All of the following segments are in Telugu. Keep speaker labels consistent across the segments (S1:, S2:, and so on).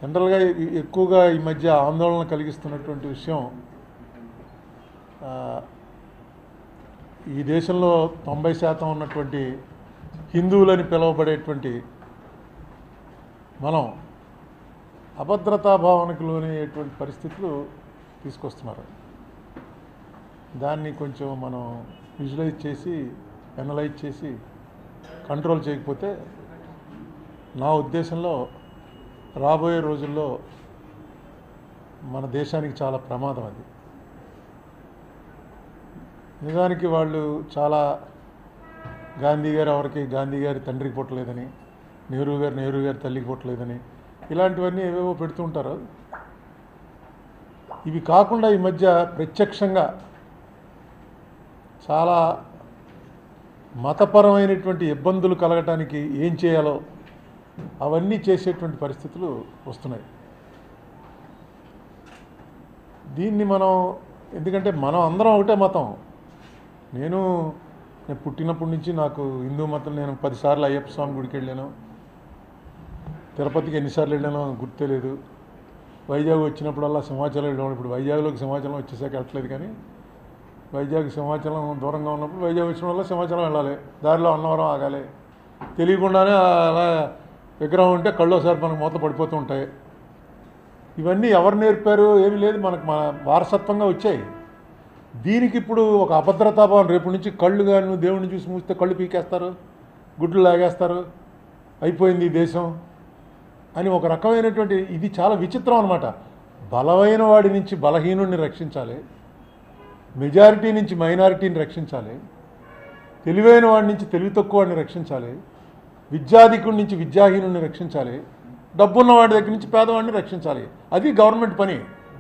S1: జనరల్గా ఈ- ఎక్కువగా ఈ మధ్య ఆందోళన కలిగిస్తున్నటువంటి విషయం ఆ, ఈ దేశంలో తొంభై శాతం ఉన్నటువంటి హిందువులని పిలువబడేటువంటి మనం అభద్రతా భావనకు లోనయ్యేటువంటి పరిస్థితులు తీసుకొస్తున్నారు దాన్ని కొంచెం మనం విజువలైజ్ చేసి అనలైజ్ చేసి కంట్రోల్ చేయకపోతే నా ఉద్దేశంలో రాబోయే రోజుల్లో మన దేశానికి చాలా ప్రమాదం అది నిజానికి వాళ్ళు చాలా గాంధీ గారు ఎవరికి గాంధీ గారి తండ్రికి పుట్టలేదని నెహ్రూ గారు నెహ్రూ గారి తల్లికి పుట్టలేదని ఇలాంటివన్నీ ఏవేవో పెడుతూ ఉంటారు ఇవి కాకుండా ఈ మధ్య ప్రత్యక్షంగా చాలా మతపరమైనటువంటి ఇబ్బందులు కలగటానికి ఏం చేయాలో అవన్నీ చేసేటువంటి పరిస్థితులు వస్తున్నాయి దీన్ని మనం ఎందుకంటే మనం అందరం ఒకటే మతం నేను నేను పుట్టినప్పటి నుంచి నాకు హిందూ మతం నేను పదిసార్లు అయ్యప్ప స్వామి గుడికి వెళ్ళాను తిరుపతికి ఎన్నిసార్లు వెళ్ళానో గుర్తే లేదు వైజాగ్ వచ్చినప్పుడల్లా సింహాచలం వెళ్ళాను ఇప్పుడు వైజాగ్లోకి సింహాచలం వచ్చేసాక వెళ్ళట్లేదు కానీ వైజాగ్ సింహాచలం దూరంగా ఉన్నప్పుడు వైజాగ్ వచ్చిన వల్ల సింహాచలం వెళ్ళాలి దారిలో అన్నవరం ఆగాలి తెలియకుండానే అలా విగ్రహం ఉంటే కళ్ళు ఒకసారి మనకు మూత పడిపోతూ ఉంటాయి ఇవన్నీ ఎవరు నేర్పారు ఏమీ లేదు మనకు మన వారసత్వంగా వచ్చాయి దీనికి ఇప్పుడు ఒక అభద్రతాభావం రేపు నుంచి కళ్ళు కానీ నువ్వు దేవుడిని చూసి మూస్తే కళ్ళు పీకేస్తారు గుడ్లు లాగేస్తారు అయిపోయింది ఈ దేశం అని ఒక రకమైనటువంటి ఇది చాలా విచిత్రం అనమాట బలమైన వాడి నుంచి బలహీనుడిని రక్షించాలి మెజారిటీ నుంచి మైనారిటీని రక్షించాలి తెలివైన వాడి నుంచి తెలివి తక్కువ వాడిని రక్షించాలి విద్యాధికుడి నుంచి విద్యాహీనుడిని రక్షించాలి డబ్బున్న వాడి దగ్గర నుంచి పేదవాడిని రక్షించాలి అది గవర్నమెంట్ పని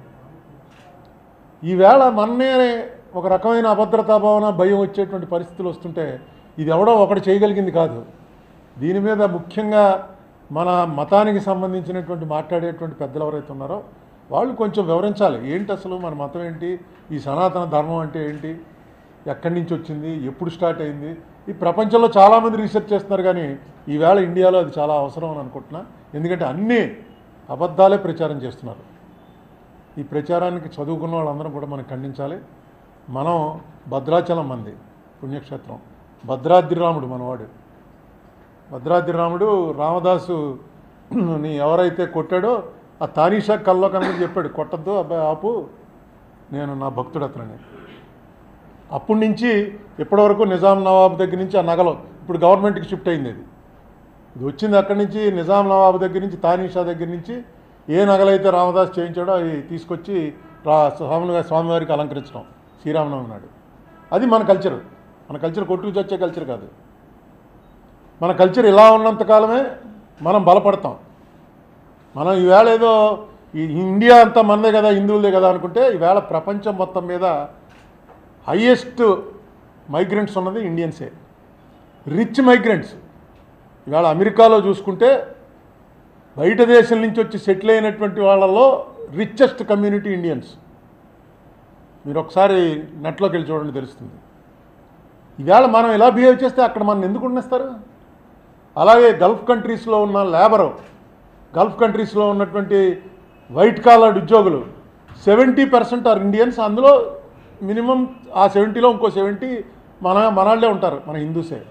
S1: ఈవేళ మన్నే ఒక రకమైన అభద్రతా భావన భయం వచ్చేటువంటి పరిస్థితులు వస్తుంటే ఇది ఎవడో ఒకటి చేయగలిగింది కాదు దీని మీద ముఖ్యంగా మన మతానికి సంబంధించినటువంటి మాట్లాడేటువంటి పెద్దలు ఎవరైతే ఉన్నారో వాళ్ళు కొంచెం వివరించాలి ఏంటి అసలు మన మతం ఏంటి ఈ సనాతన ధర్మం అంటే ఏంటి ఎక్కడి నుంచి వచ్చింది ఎప్పుడు స్టార్ట్ అయింది ఈ ప్రపంచంలో చాలామంది రీసెర్చ్ చేస్తున్నారు కానీ ఈవేళ ఇండియాలో అది చాలా అవసరం అని అనుకుంటున్నా ఎందుకంటే అన్నీ అబద్ధాలే ప్రచారం చేస్తున్నారు ఈ ప్రచారానికి చదువుకున్న వాళ్ళందరం కూడా మనం ఖండించాలి మనం భద్రాచలం మంది పుణ్యక్షేత్రం భద్రాద్రి రాముడు మనవాడు భద్రాద్రి రాముడు రామదాసు ని ఎవరైతే కొట్టాడో ఆ తానీషా కల్లో కనుక చెప్పాడు కొట్టద్దు అబ్బాయి ఆపు నేను నా భక్తుడు అతనని అప్పటి నుంచి ఇప్పటివరకు నిజాం నవాబు దగ్గర నుంచి ఆ నగలు ఇప్పుడు గవర్నమెంట్కి షిఫ్ట్ అయింది అది ఇది వచ్చింది అక్కడి నుంచి నిజాం నవాబు దగ్గర నుంచి తానీషా దగ్గర నుంచి ఏ నగలైతే రామదాస్ చేయించాడో అవి తీసుకొచ్చి రా స్వామి స్వామివారికి అలంకరించడం శ్రీరామనవమి నాడు అది మన కల్చర్ మన కల్చర్ కొట్టుకు చచ్చే కల్చర్ కాదు మన కల్చర్ ఇలా ఉన్నంతకాలమే మనం బలపడతాం మనం ఈవేళ ఏదో ఈ ఇండియా అంతా మనదే కదా హిందువులదే కదా అనుకుంటే ఈవేళ ప్రపంచం మొత్తం మీద హయ్యెస్ట్ మైగ్రెంట్స్ ఉన్నది ఇండియన్సే రిచ్ మైగ్రెంట్స్ ఇవాళ అమెరికాలో చూసుకుంటే బయట దేశం నుంచి వచ్చి సెటిల్ అయినటువంటి వాళ్ళలో రిచెస్ట్ కమ్యూనిటీ ఇండియన్స్ మీరు ఒకసారి నెట్లోకి వెళ్ళి చూడండి తెలుస్తుంది ఈవేళ మనం ఇలా బిహేవ్ చేస్తే అక్కడ మనం ఎందుకు ఉండేస్తారు అలాగే గల్ఫ్ కంట్రీస్లో ఉన్న లేబరు గల్ఫ్ కంట్రీస్లో ఉన్నటువంటి వైట్ కాలర్డ్ ఉద్యోగులు సెవెంటీ పర్సెంట్ ఆర్ ఇండియన్స్ అందులో మినిమం ఆ సెవెంటీలో ఇంకో సెవెంటీ మన మనళ్ళే ఉంటారు మన హిందూసే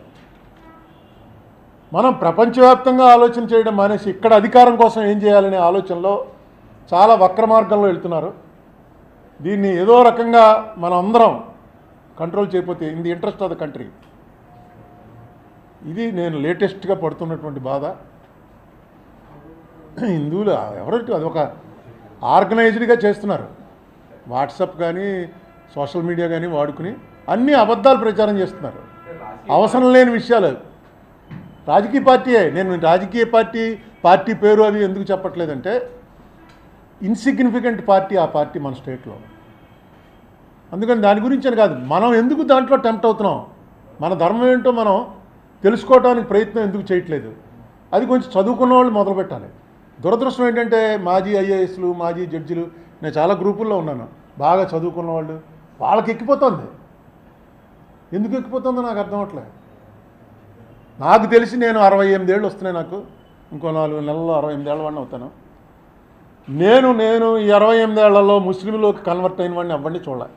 S1: మనం ప్రపంచవ్యాప్తంగా ఆలోచన చేయడం మానేసి ఇక్కడ అధికారం కోసం ఏం చేయాలనే ఆలోచనలో చాలా వక్ర మార్గంలో వెళ్తున్నారు దీన్ని ఏదో రకంగా మనం అందరం కంట్రోల్ చేయకపోతే in the interest of the country ఇది నేను లేటెస్ట్గా పడుతున్నటువంటి బాధ హిందువులు ఎవరైతే అది ఒక ఆర్గనైజ్డ్గా చేస్తున్నారు వాట్సాప్ కానీ సోషల్ మీడియా కానీ వాడుకుని అన్ని అబద్ధాలు ప్రచారం చేస్తున్నారు అవసరం లేని విషయాలు రాజకీయ పార్టీయే నేను రాజకీయ పార్టీ పార్టీ పేరు అది ఎందుకు చెప్పట్లేదంటే ఇన్సిగ్నిఫికెంట్ పార్టీ ఆ పార్టీ మన స్టేట్లో అందుకని దాని గురించి అని కాదు మనం ఎందుకు దాంట్లో టెంప్ట్ అవుతున్నాం మన ధర్మం ఏంటో మనం తెలుసుకోవడానికి ప్రయత్నం ఎందుకు చేయట్లేదు అది కొంచెం చదువుకున్న వాళ్ళు మొదలు పెట్టాలి దురదృష్టం ఏంటంటే మాజీ ఐఏఎస్లు మాజీ జడ్జిలు నేను చాలా గ్రూపుల్లో ఉన్నాను బాగా చదువుకున్న వాళ్ళు వాళ్ళకి ఎక్కిపోతుంది ఎందుకు ఎక్కిపోతుందో నాకు అర్థం అవట్లేదు నాకు తెలిసి నేను అరవై ఎనిమిదేళ్ళు వస్తున్నాయి నాకు ఇంకో నాలుగు నెలల్లో అరవై ఎనిమిదేళ్ళ వాడిని అవుతాను నేను నేను ఈ ఇరవై ఎనిమిదేళ్లలో ముస్లింలోకి కన్వర్ట్ అయిన వాడిని ఎవరిని చూడాలి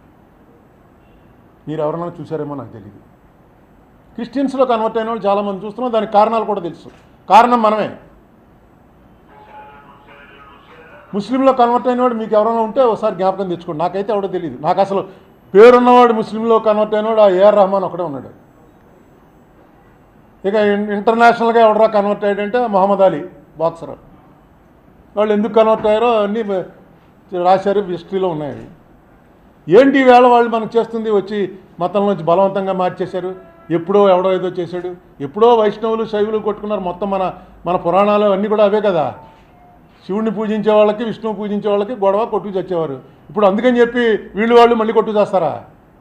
S1: మీరు ఎవరైనా చూసారేమో నాకు తెలియదు క్రిస్టియన్స్లో కన్వర్ట్ అయిన వాళ్ళు చాలామంది చూస్తున్నాం దానికి కారణాలు కూడా తెలుసు కారణం మనమే ముస్లింలో కన్వర్ట్ అయినవాడు మీకు ఎవరైనా ఉంటే ఒకసారి జ్ఞాపకం తెచ్చుకోండి నాకైతే ఎవడో తెలియదు నాకు అసలు పేరున్నవాడు ముస్లింలో కన్వర్ట్ అయినవాడు ఆ ఏఆర్ రహమాన్ ఒకడే ఉన్నాడు ఇక ఇన్- ఇంటర్నేషనల్గా ఎవడరా కన్వర్ట్ అయ్యాడంటే మహమ్మద్ అలీ బాక్సర్ వాళ్ళు ఎందుకు కన్వర్ట్ అయ్యారో అన్నీ బ- రాశారు హిస్టరీలో ఉన్నాయి అవి. ఏంటి ఈ వేళ వాళ్ళు మనకు చేస్తుంది వచ్చి మతం నుంచి బలవంతంగా మార్చేశారు ఎప్పుడో ఎవడో ఏదో చేశాడు ఎప్పుడో వైష్ణవులు శైవులు కొట్టుకున్నారు మొత్తం మన మన పురాణాలు అన్నీ కూడా అవే కదా శివుడిని పూజించే వాళ్ళకి విష్ణువు పూజించే వాళ్ళకి గొడవ కొట్టుకు చచ్చేవారు ఇప్పుడు అందుకని చెప్పి వీళ్ళు వాళ్ళు మళ్ళీ కొట్టు చేస్తారా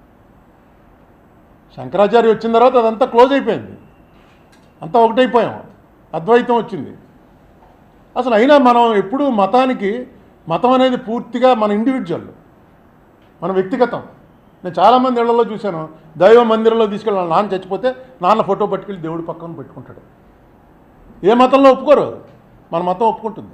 S1: శంకరాచార్య వచ్చిన తర్వాత అదంతా క్లోజ్ అయిపోయింది అంతా ఒకటైపోయాం అద్వైతం వచ్చింది అసలు అయినా మనం ఎప్పుడు మతానికి మతం అనేది పూర్తిగా మన ఇండివిజువల్ మన వ్యక్తిగతం నేను చాలామంది ఇళ్లలో చూశాను దైవ మందిరంలో తీసుకెళ్ళి వాళ్ళ నాన్న చచ్చిపోతే నాన్న ఫోటో పట్టుకెళ్ళి దేవుడి పక్కన పెట్టుకుంటాడు ఏ మతంలో ఒప్పుకోరు మన మతం ఒప్పుకుంటుంది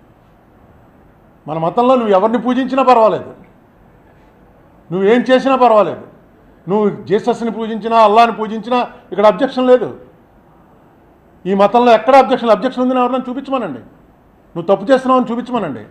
S1: మన మతంలో నువ్వు ఎవరిని పూజించినా పర్వాలేదు నువ్వేం చేసినా పర్వాలేదు నువ్వు జీసస్ని పూజించినా అల్లాని పూజించినా ఇక్కడ అబ్జెక్షన్ లేదు ఈ మతంలో ఎక్కడ అబ్జెక్షన్ అబ్జెక్షన్ ఉందని ఎవరైనా చూపించమనండి నువ్వు తప్పు చేస్తున్నావు అని చూపించమనండి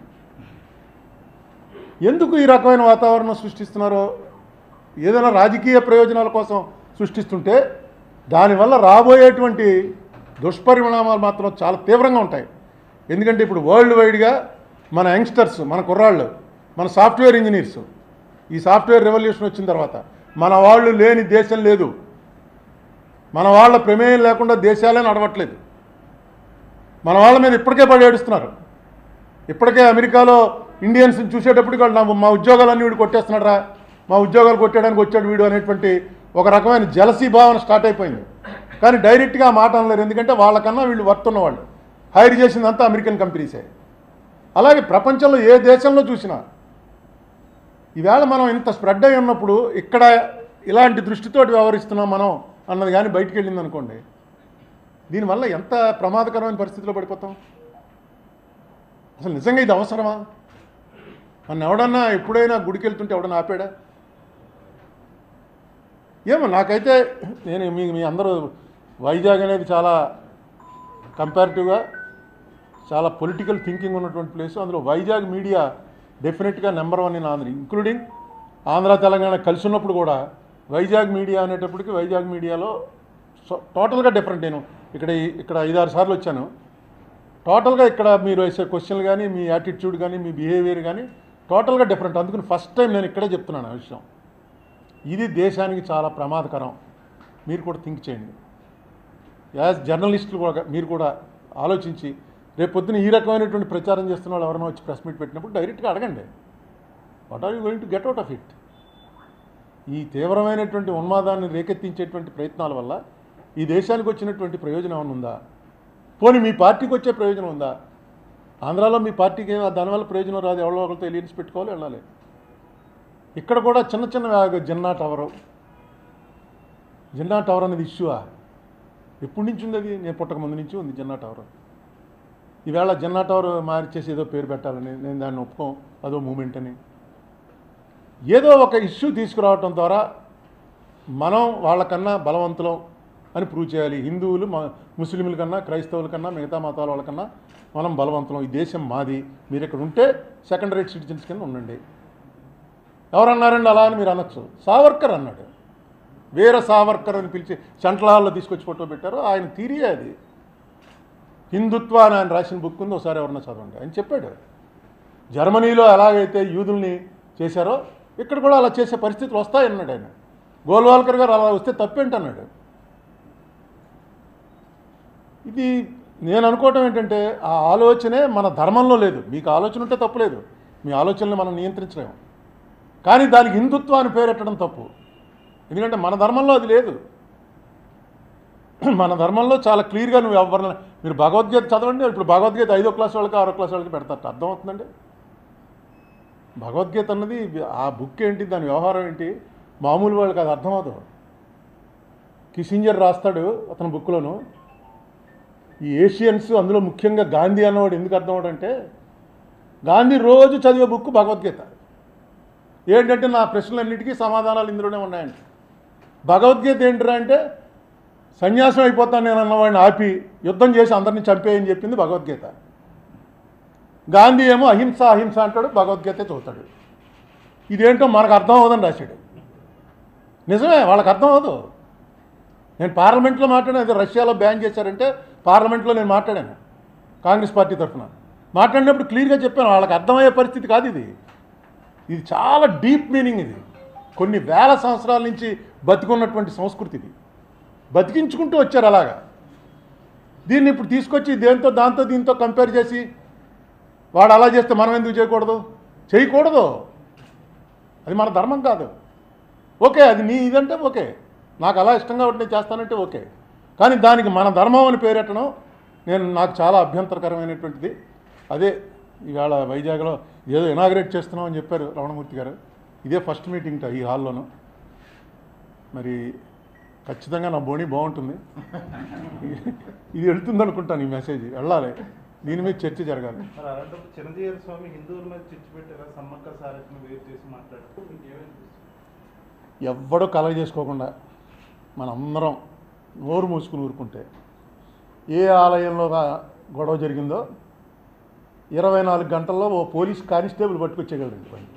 S1: ఎందుకు ఈ రకమైన వాతావరణం సృష్టిస్తున్నారో ఏదైనా రాజకీయ ప్రయోజనాల కోసం సృష్టిస్తుంటే దానివల్ల రాబోయేటువంటి దుష్పరిణామాలు మాత్రం చాలా తీవ్రంగా ఉంటాయి ఎందుకంటే ఇప్పుడు వరల్డ్ వైడ్గా మన యంగ్స్టర్స్ మన కుర్రాళ్ళు మన సాఫ్ట్వేర్ ఇంజనీర్స్ ఈ సాఫ్ట్వేర్ రెవల్యూషన్ వచ్చిన తర్వాత మన వాళ్ళు లేని దేశం లేదు మన వాళ్ళ ప్రమేయం లేకుండా దేశాలే నడవట్లేదు మన వాళ్ళ మీద ఇప్పటికే పడి ఏడుస్తున్నారు ఇప్పటికే అమెరికాలో ఇండియన్స్ని చూసేటప్పటికి వాళ్ళు నా- మా ఉద్యోగాలన్నీ వీడు కొట్టేస్తున్నాడు రా మా ఉద్యోగాలు కొట్టేయడానికి వచ్చాడు వీడు అనేటువంటి ఒక రకమైన జలసీ భావన స్టార్ట్ అయిపోయింది కానీ డైరెక్ట్గా ఆ మాట అనలేరు ఎందుకంటే వాళ్ళకన్నా వీళ్ళు వర్త్ ఉన్నవాళ్ళు హైర్ చేసిందంతా అమెరికన్ కంపెనీసే అలాగే ప్రపంచంలో ఏ దేశంలో చూసినా ఈవేళ మనం ఇంత స్ప్రెడ్ అయి ఉన్నప్పుడు ఇక్కడ ఇలాంటి దృష్టితోటి వ్యవహరిస్తున్నాం మనం అన్నది కానీ బయటికి వెళ్ళింది అనుకోండి దీనివల్ల ఎంత ప్రమాదకరమైన పరిస్థితిలో పడిపోతాం అసలు నిజంగా ఇది అవసరమా మన ఎవడన్నా ఎప్పుడైనా గుడికి వెళ్తుంటే ఎవడన్నా ఆపాడా ఏమో నాకైతే నేను మీ మీ అందరూ వైజాగ్ అనేది చాలా కంపారిటివ్గా చాలా పొలిటికల్ థింకింగ్ ఉన్నటువంటి ప్లేస్ అందులో వైజాగ్ మీడియా డెఫినెట్గా number one in Andhra including Andhra Telangana కలిసి ఉన్నప్పుడు కూడా వైజాగ్ మీడియా అనేటప్పటికి వైజాగ్ మీడియాలో సో- టోటల్గా డిఫరెంట్ నేను ఇక్కడ ఈ- ఇక్కడ ఐదారు సార్లు వచ్చాను టోటల్గా ఇక్కడ మీరు వేసే క్వశ్చన్లు కానీ మీ యాటిట్యూడ్ కానీ మీ బిహేవియర్ కానీ టోటల్గా డిఫరెంట్ అందుకని ఫస్ట్ టైం నేను ఇక్కడే చెప్తున్నాను ఆ విషయం ఇది దేశానికి చాలా ప్రమాదకరం మీరు కూడా థింక్ చేయండి యాజ్ జర్నలిస్టులు కూడా మీరు కూడా ఆలోచించి రేపు పొద్దున ఈ రకమైనటువంటి ప్రచారం చేస్తున్న వాళ్ళు ఎవరైనా వచ్చి ప్రెస్ మీట్ పెట్టినప్పుడు డైరెక్ట్గా అడగండి what are you going to get out of it ఈ తీవ్రమైనటువంటి ఉన్మాదాన్ని రేకెత్తించేటువంటి ప్రయత్నాల వల్ల ఈ దేశానికి వచ్చినటువంటి ప్రయోజనం ఏమైనా ఉందా పోనీ మీ పార్టీకి వచ్చే ప్రయోజనం ఉందా ఆంధ్రాలో మీ పార్టీకి ఏం దానివల్ల ప్రయోజనం రాదు ఎవరో ఒకరితో ఎలియన్స్ పెట్టుకోవాలి వెళ్ళాలి ఇక్కడ కూడా చిన్న చిన్న వ్యా- జిన్నా టవరు జిన్నా టవర్ అనేది ఇష్యూవా ఎప్పటి నుంచి ఉంది అది నేను పుట్టక ముందు నుంచి ఉంది జిన్నా టవర్ ఈవేళ జిన్నా టవర్ మార్చేసి ఏదో పేరు పెట్టాలని నేను దాన్ని ఒప్పుకోం అదో మూమెంట్ అని ఏదో ఒక ఇష్యూ తీసుకురావటం ద్వారా మనం వాళ్ళకన్నా బలవంతులం అని ప్రూవ్ చేయాలి హిందువులు మ- ముస్లింల కన్నా క్రైస్తవుల కన్నా మిగతా మతాల వాళ్ళకన్నా మనం బలవంతులం ఈ దేశం మాది మీరు ఇక్కడ ఉంటే సెకండ్ రేట్ సిటిజన్స్ కింద ఉండండి ఎవరన్నారండి అలా అని మీరు అనొచ్చు సావర్కర్ అన్నాడు వీర సావర్కర్ అని పిలిచి సెంట్రల్ హాల్లో తీసుకొచ్చి ఫోటో పెట్టారు ఆయన తీరియే అది హిందుత్వ అని ఆయన రాసిన బుక్ ఉంది ఒకసారి ఎవరన్నా చదవండి ఆయన చెప్పాడు జర్మనీలో ఎలాగైతే యూదుల్ని చేశారో ఇక్కడ కూడా అలా చేసే పరిస్థితులు వస్తాయన్నాడు ఆయన గోల్వాల్కర్ గారు అలా వస్తే తప్పేంటన్నాడు ఇది నేను అనుకోవటం ఏంటంటే ఆ ఆలోచనే మన ధర్మంలో లేదు మీకు ఆలోచన ఉంటే తప్పులేదు మీ ఆలోచనలు మనం నియంత్రించలేము కానీ దానికి హిందుత్వ అని పేరెట్టడం తప్పు ఎందుకంటే మన ధర్మంలో అది లేదు మన ధర్మంలో చాలా క్లియర్గా నువ్వు ఎవరిని మీరు భగవద్గీత చదవండి ఇప్పుడు భగవద్గీత ఐదో క్లాస్ వాళ్ళకి ఆరో క్లాస్ వాళ్ళకి పెడతారు అర్థమవుతుందండి భగవద్గీత అన్నది ఆ బుక్ ఏంటి దాని వ్యవహారం ఏంటి మామూలు వాళ్ళకి అది అర్థమవుతుంది కిసింజర్ రాస్తాడు అతని ఈ ఏషియన్స్ అందులో ముఖ్యంగా గాంధీ అన్నవాడు ఎందుకు అర్థం అవడంటే గాంధీ రోజు చదివే బుక్ భగవద్గీత ఏంటంటే నా ప్రశ్నలన్నిటికీ సమాధానాలు ఇందులోనే ఉన్నాయండి భగవద్గీత ఏంటిరా అంటే సన్యాసం అయిపోతాను నేను అన్నవాడిని ఆపి యుద్ధం చేసి అందరిని చంపేయని చెప్పింది భగవద్గీత గాంధీ ఏమో అహింస అహింస అంటాడు భగవద్గీత చదువుతాడు ఇదేంటో మనకు అర్థం అవ్వదని రాశాడు నిజమే వాళ్ళకి అర్థం అవ్వదు నేను పార్లమెంట్లో మాట్లాడాను అదే రష్యాలో బ్యాన్ చేశారంటే పార్లమెంట్లో నేను మాట్లాడాను కాంగ్రెస్ పార్టీ తరఫున మాట్లాడినప్పుడు క్లియర్గా చెప్పాను వాళ్ళకి అర్థమయ్యే పరిస్థితి కాదు ఇది ఇది చాలా డీప్ మీనింగ్ ఇది కొన్ని వేల సంవత్సరాల నుంచి బతికున్నటువంటి సంస్కృతి ఇది బతికించుకుంటూ వచ్చారు అలాగా దీన్ని ఇప్పుడు తీసుకొచ్చి దేంతో దాంతో దీంతో కంపేర్ చేసి వాడు అలా చేస్తే మనం ఎందుకు చేయకూడదు చేయకూడదు అది మన ధర్మం కాదు ఓకే అది నీ ఇదంటే ఓకే నాకు అలా ఇష్టం కాబట్టి నేను చేస్తానంటే ఓకే కానీ దానికి మన ధర్మం అని పేరెట్టడం నేను నాకు చాలా అభ్యంతరకరమైనటువంటిది అదే ఇవాళ వైజాగ్లో ఏదో ఇనాగ్రేట్ చేస్తున్నాం అని చెప్పారు రమణమూర్తి గారు ఇదే ఫస్ట్ మీటింగ్ ఈ హాల్లోనూ మరి ఖచ్చితంగా నా బోణి బాగుంటుంది ఇది వెళ్తుంది అనుకుంటాను ఈ మెసేజ్ వెళ్ళాలి దీని మీద చర్చ జరగాలి
S2: మరి అలాంటప్పుడు చిరంజీవి స్వామి హిందువుల మీద చిచ్చు పెట్టారా సమ్మక్క సారథిని వేరు చేసి మాట్లాడుతూ ఇంకేమనిపిస్తుంది
S1: ఎవ్వడూ కలగ చేసుకోకుండా మనందరం నోరు మూసుకుని ఊరుకుంటే ఏ ఆలయంలో గా- గొడవ జరిగిందో ఇరవై నాలుగు గంటల్లో ఓ పోలీస్ కానిస్టేబుల్ పట్టుకొచ్చేయగలరండి పని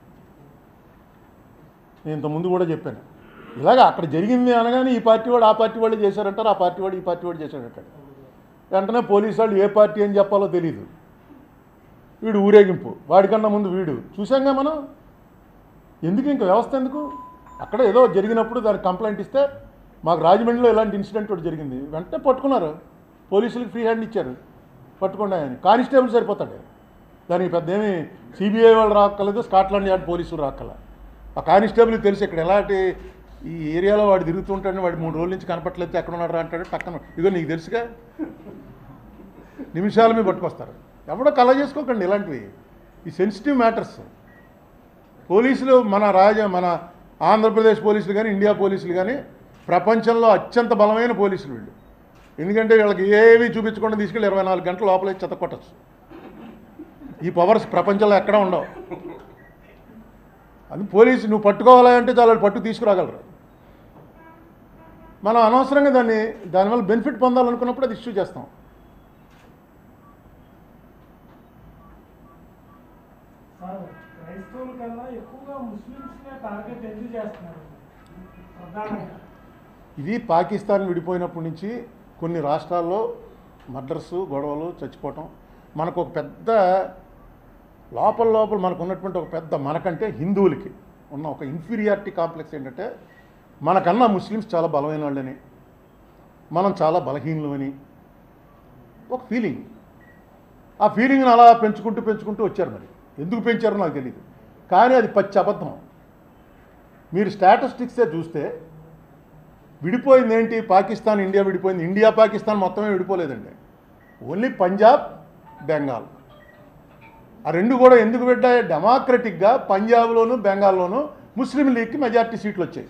S1: నేను ఇంతకుముందు కూడా చెప్పాను ఇలాగ అక్కడ జరిగింది అనగానే ఈ పార్టీ వాడు ఆ పార్టీ వాళ్ళు చేశారంటారు ఆ పార్టీ వాడు ఈ పార్టీ వాడు చేశాడంటాడు వెంటనే పోలీసు వాళ్ళు ఏ పార్టీ అని చెప్పాలో తెలియదు వీడు ఊరేగింపు వాడికన్నా ముందు వీడు చూసాంగా మనం ఎందుకు ఇంకా వ్యవస్థ ఎందుకు అక్కడ ఏదో జరిగినప్పుడు దానికి కంప్లైంట్ ఇస్తే మాకు రాజమండ్రిలో ఇలాంటి ఇన్సిడెంట్ ఒకటి జరిగింది వెంటనే పట్టుకున్నారు పోలీసులకు ఫ్రీ హ్యాండ్ ఇచ్చారు పట్టుకోండి ఆయన కానిస్టేబుల్ సరిపోతాడు దానికి పెద్ద ఏమి సిబిఐ వాళ్ళు రాక్కలేదు స్కాట్లాండ్ యార్డ్ పోలీసులు రాక్కల ఆ కానిస్టేబుల్ తెలుసు ఇక్కడ ఎలాంటి ఈ ఏరియాలో వాడు తిరుగుతుంటాడు వాడు మూడు రోజుల నుంచి కనపట్లేదు ఎక్కడ ఉన్నాడు రా అంటాడు పక్కన ఇదిగో నీకు తెలుసుగా నిమిషాల మీద పట్టుకొస్తారు ఎవడో కల చేసుకోకండి ఇలాంటివి ఈ సెన్సిటివ్ మ్యాటర్స్ పోలీసులు మన రాజ మన ఆంధ్రప్రదేశ్ పోలీసులు కానీ ఇండియా పోలీసులు కానీ ప్రపంచంలో అత్యంత బలమైన పోలీసులు వీళ్ళు ఎందుకంటే వీళ్ళకి ఏవి చూపించకుండా తీసుకెళ్ళి ఇరవై నాలుగు గంటల లోపలే చెత్త కొట్టచ్చు ఈ పవర్స్ ప్రపంచంలో ఎక్కడ ఉండవు అది పోలీసు నువ్వు పట్టుకోవాలి అంటే చాలా వాళ్ళు పట్టు తీసుకురాగలరు మనం అనవసరంగా దాన్ని దానివల్ల బెనిఫిట్ పొందాలనుకున్నప్పుడు అది ఇష్యూ చేస్తాం
S3: సార్ క్రైస్తవుల కన్నా ఎక్కువగా ముస్లిమ్స్నే టార్గెట్ ఎందుకు చేస్తున్నారు ప్రధానంగా
S1: ఇది పాకిస్తాన్ విడిపోయినప్పటి నుంచి కొన్ని రాష్ట్రాల్లో మర్డర్స్ గొడవలు చచ్చిపోవటం మనకు ఒక పెద్ద లోపల లోపల మనకు ఉన్నటువంటి ఒక పెద్ద మనకంటే హిందువులకి ఉన్న ఒక ఇన్ఫీరియారిటీ కాంప్లెక్స్ ఏంటంటే మనకన్నా ముస్లిమ్స్ చాలా బలమైన వాళ్ళని మనం చాలా బలహీనులమని ఒక ఫీలింగ్ ఆ ఫీలింగ్ని అలా పెంచుకుంటూ పెంచుకుంటూ వచ్చారు మరి ఎందుకు పెంచారో నాకు తెలియదు కానీ అది పచ్చి అబద్ధం మీరు స్టాటిస్టిక్సే చూస్తే విడిపోయింది ఏంటి పాకిస్తాన్ ఇండియా విడిపోయింది ఇండియా పాకిస్తాన్ మొత్తమే విడిపోలేదండి ఓన్లీ పంజాబ్ బెంగాల్ ఆ రెండు కూడా ఎందుకు పెట్టాయి డెమోక్రటిక్గా పంజాబ్లోను బెంగాల్లోను ముస్లిం లీగ్కి మెజార్టీ సీట్లు వచ్చాయి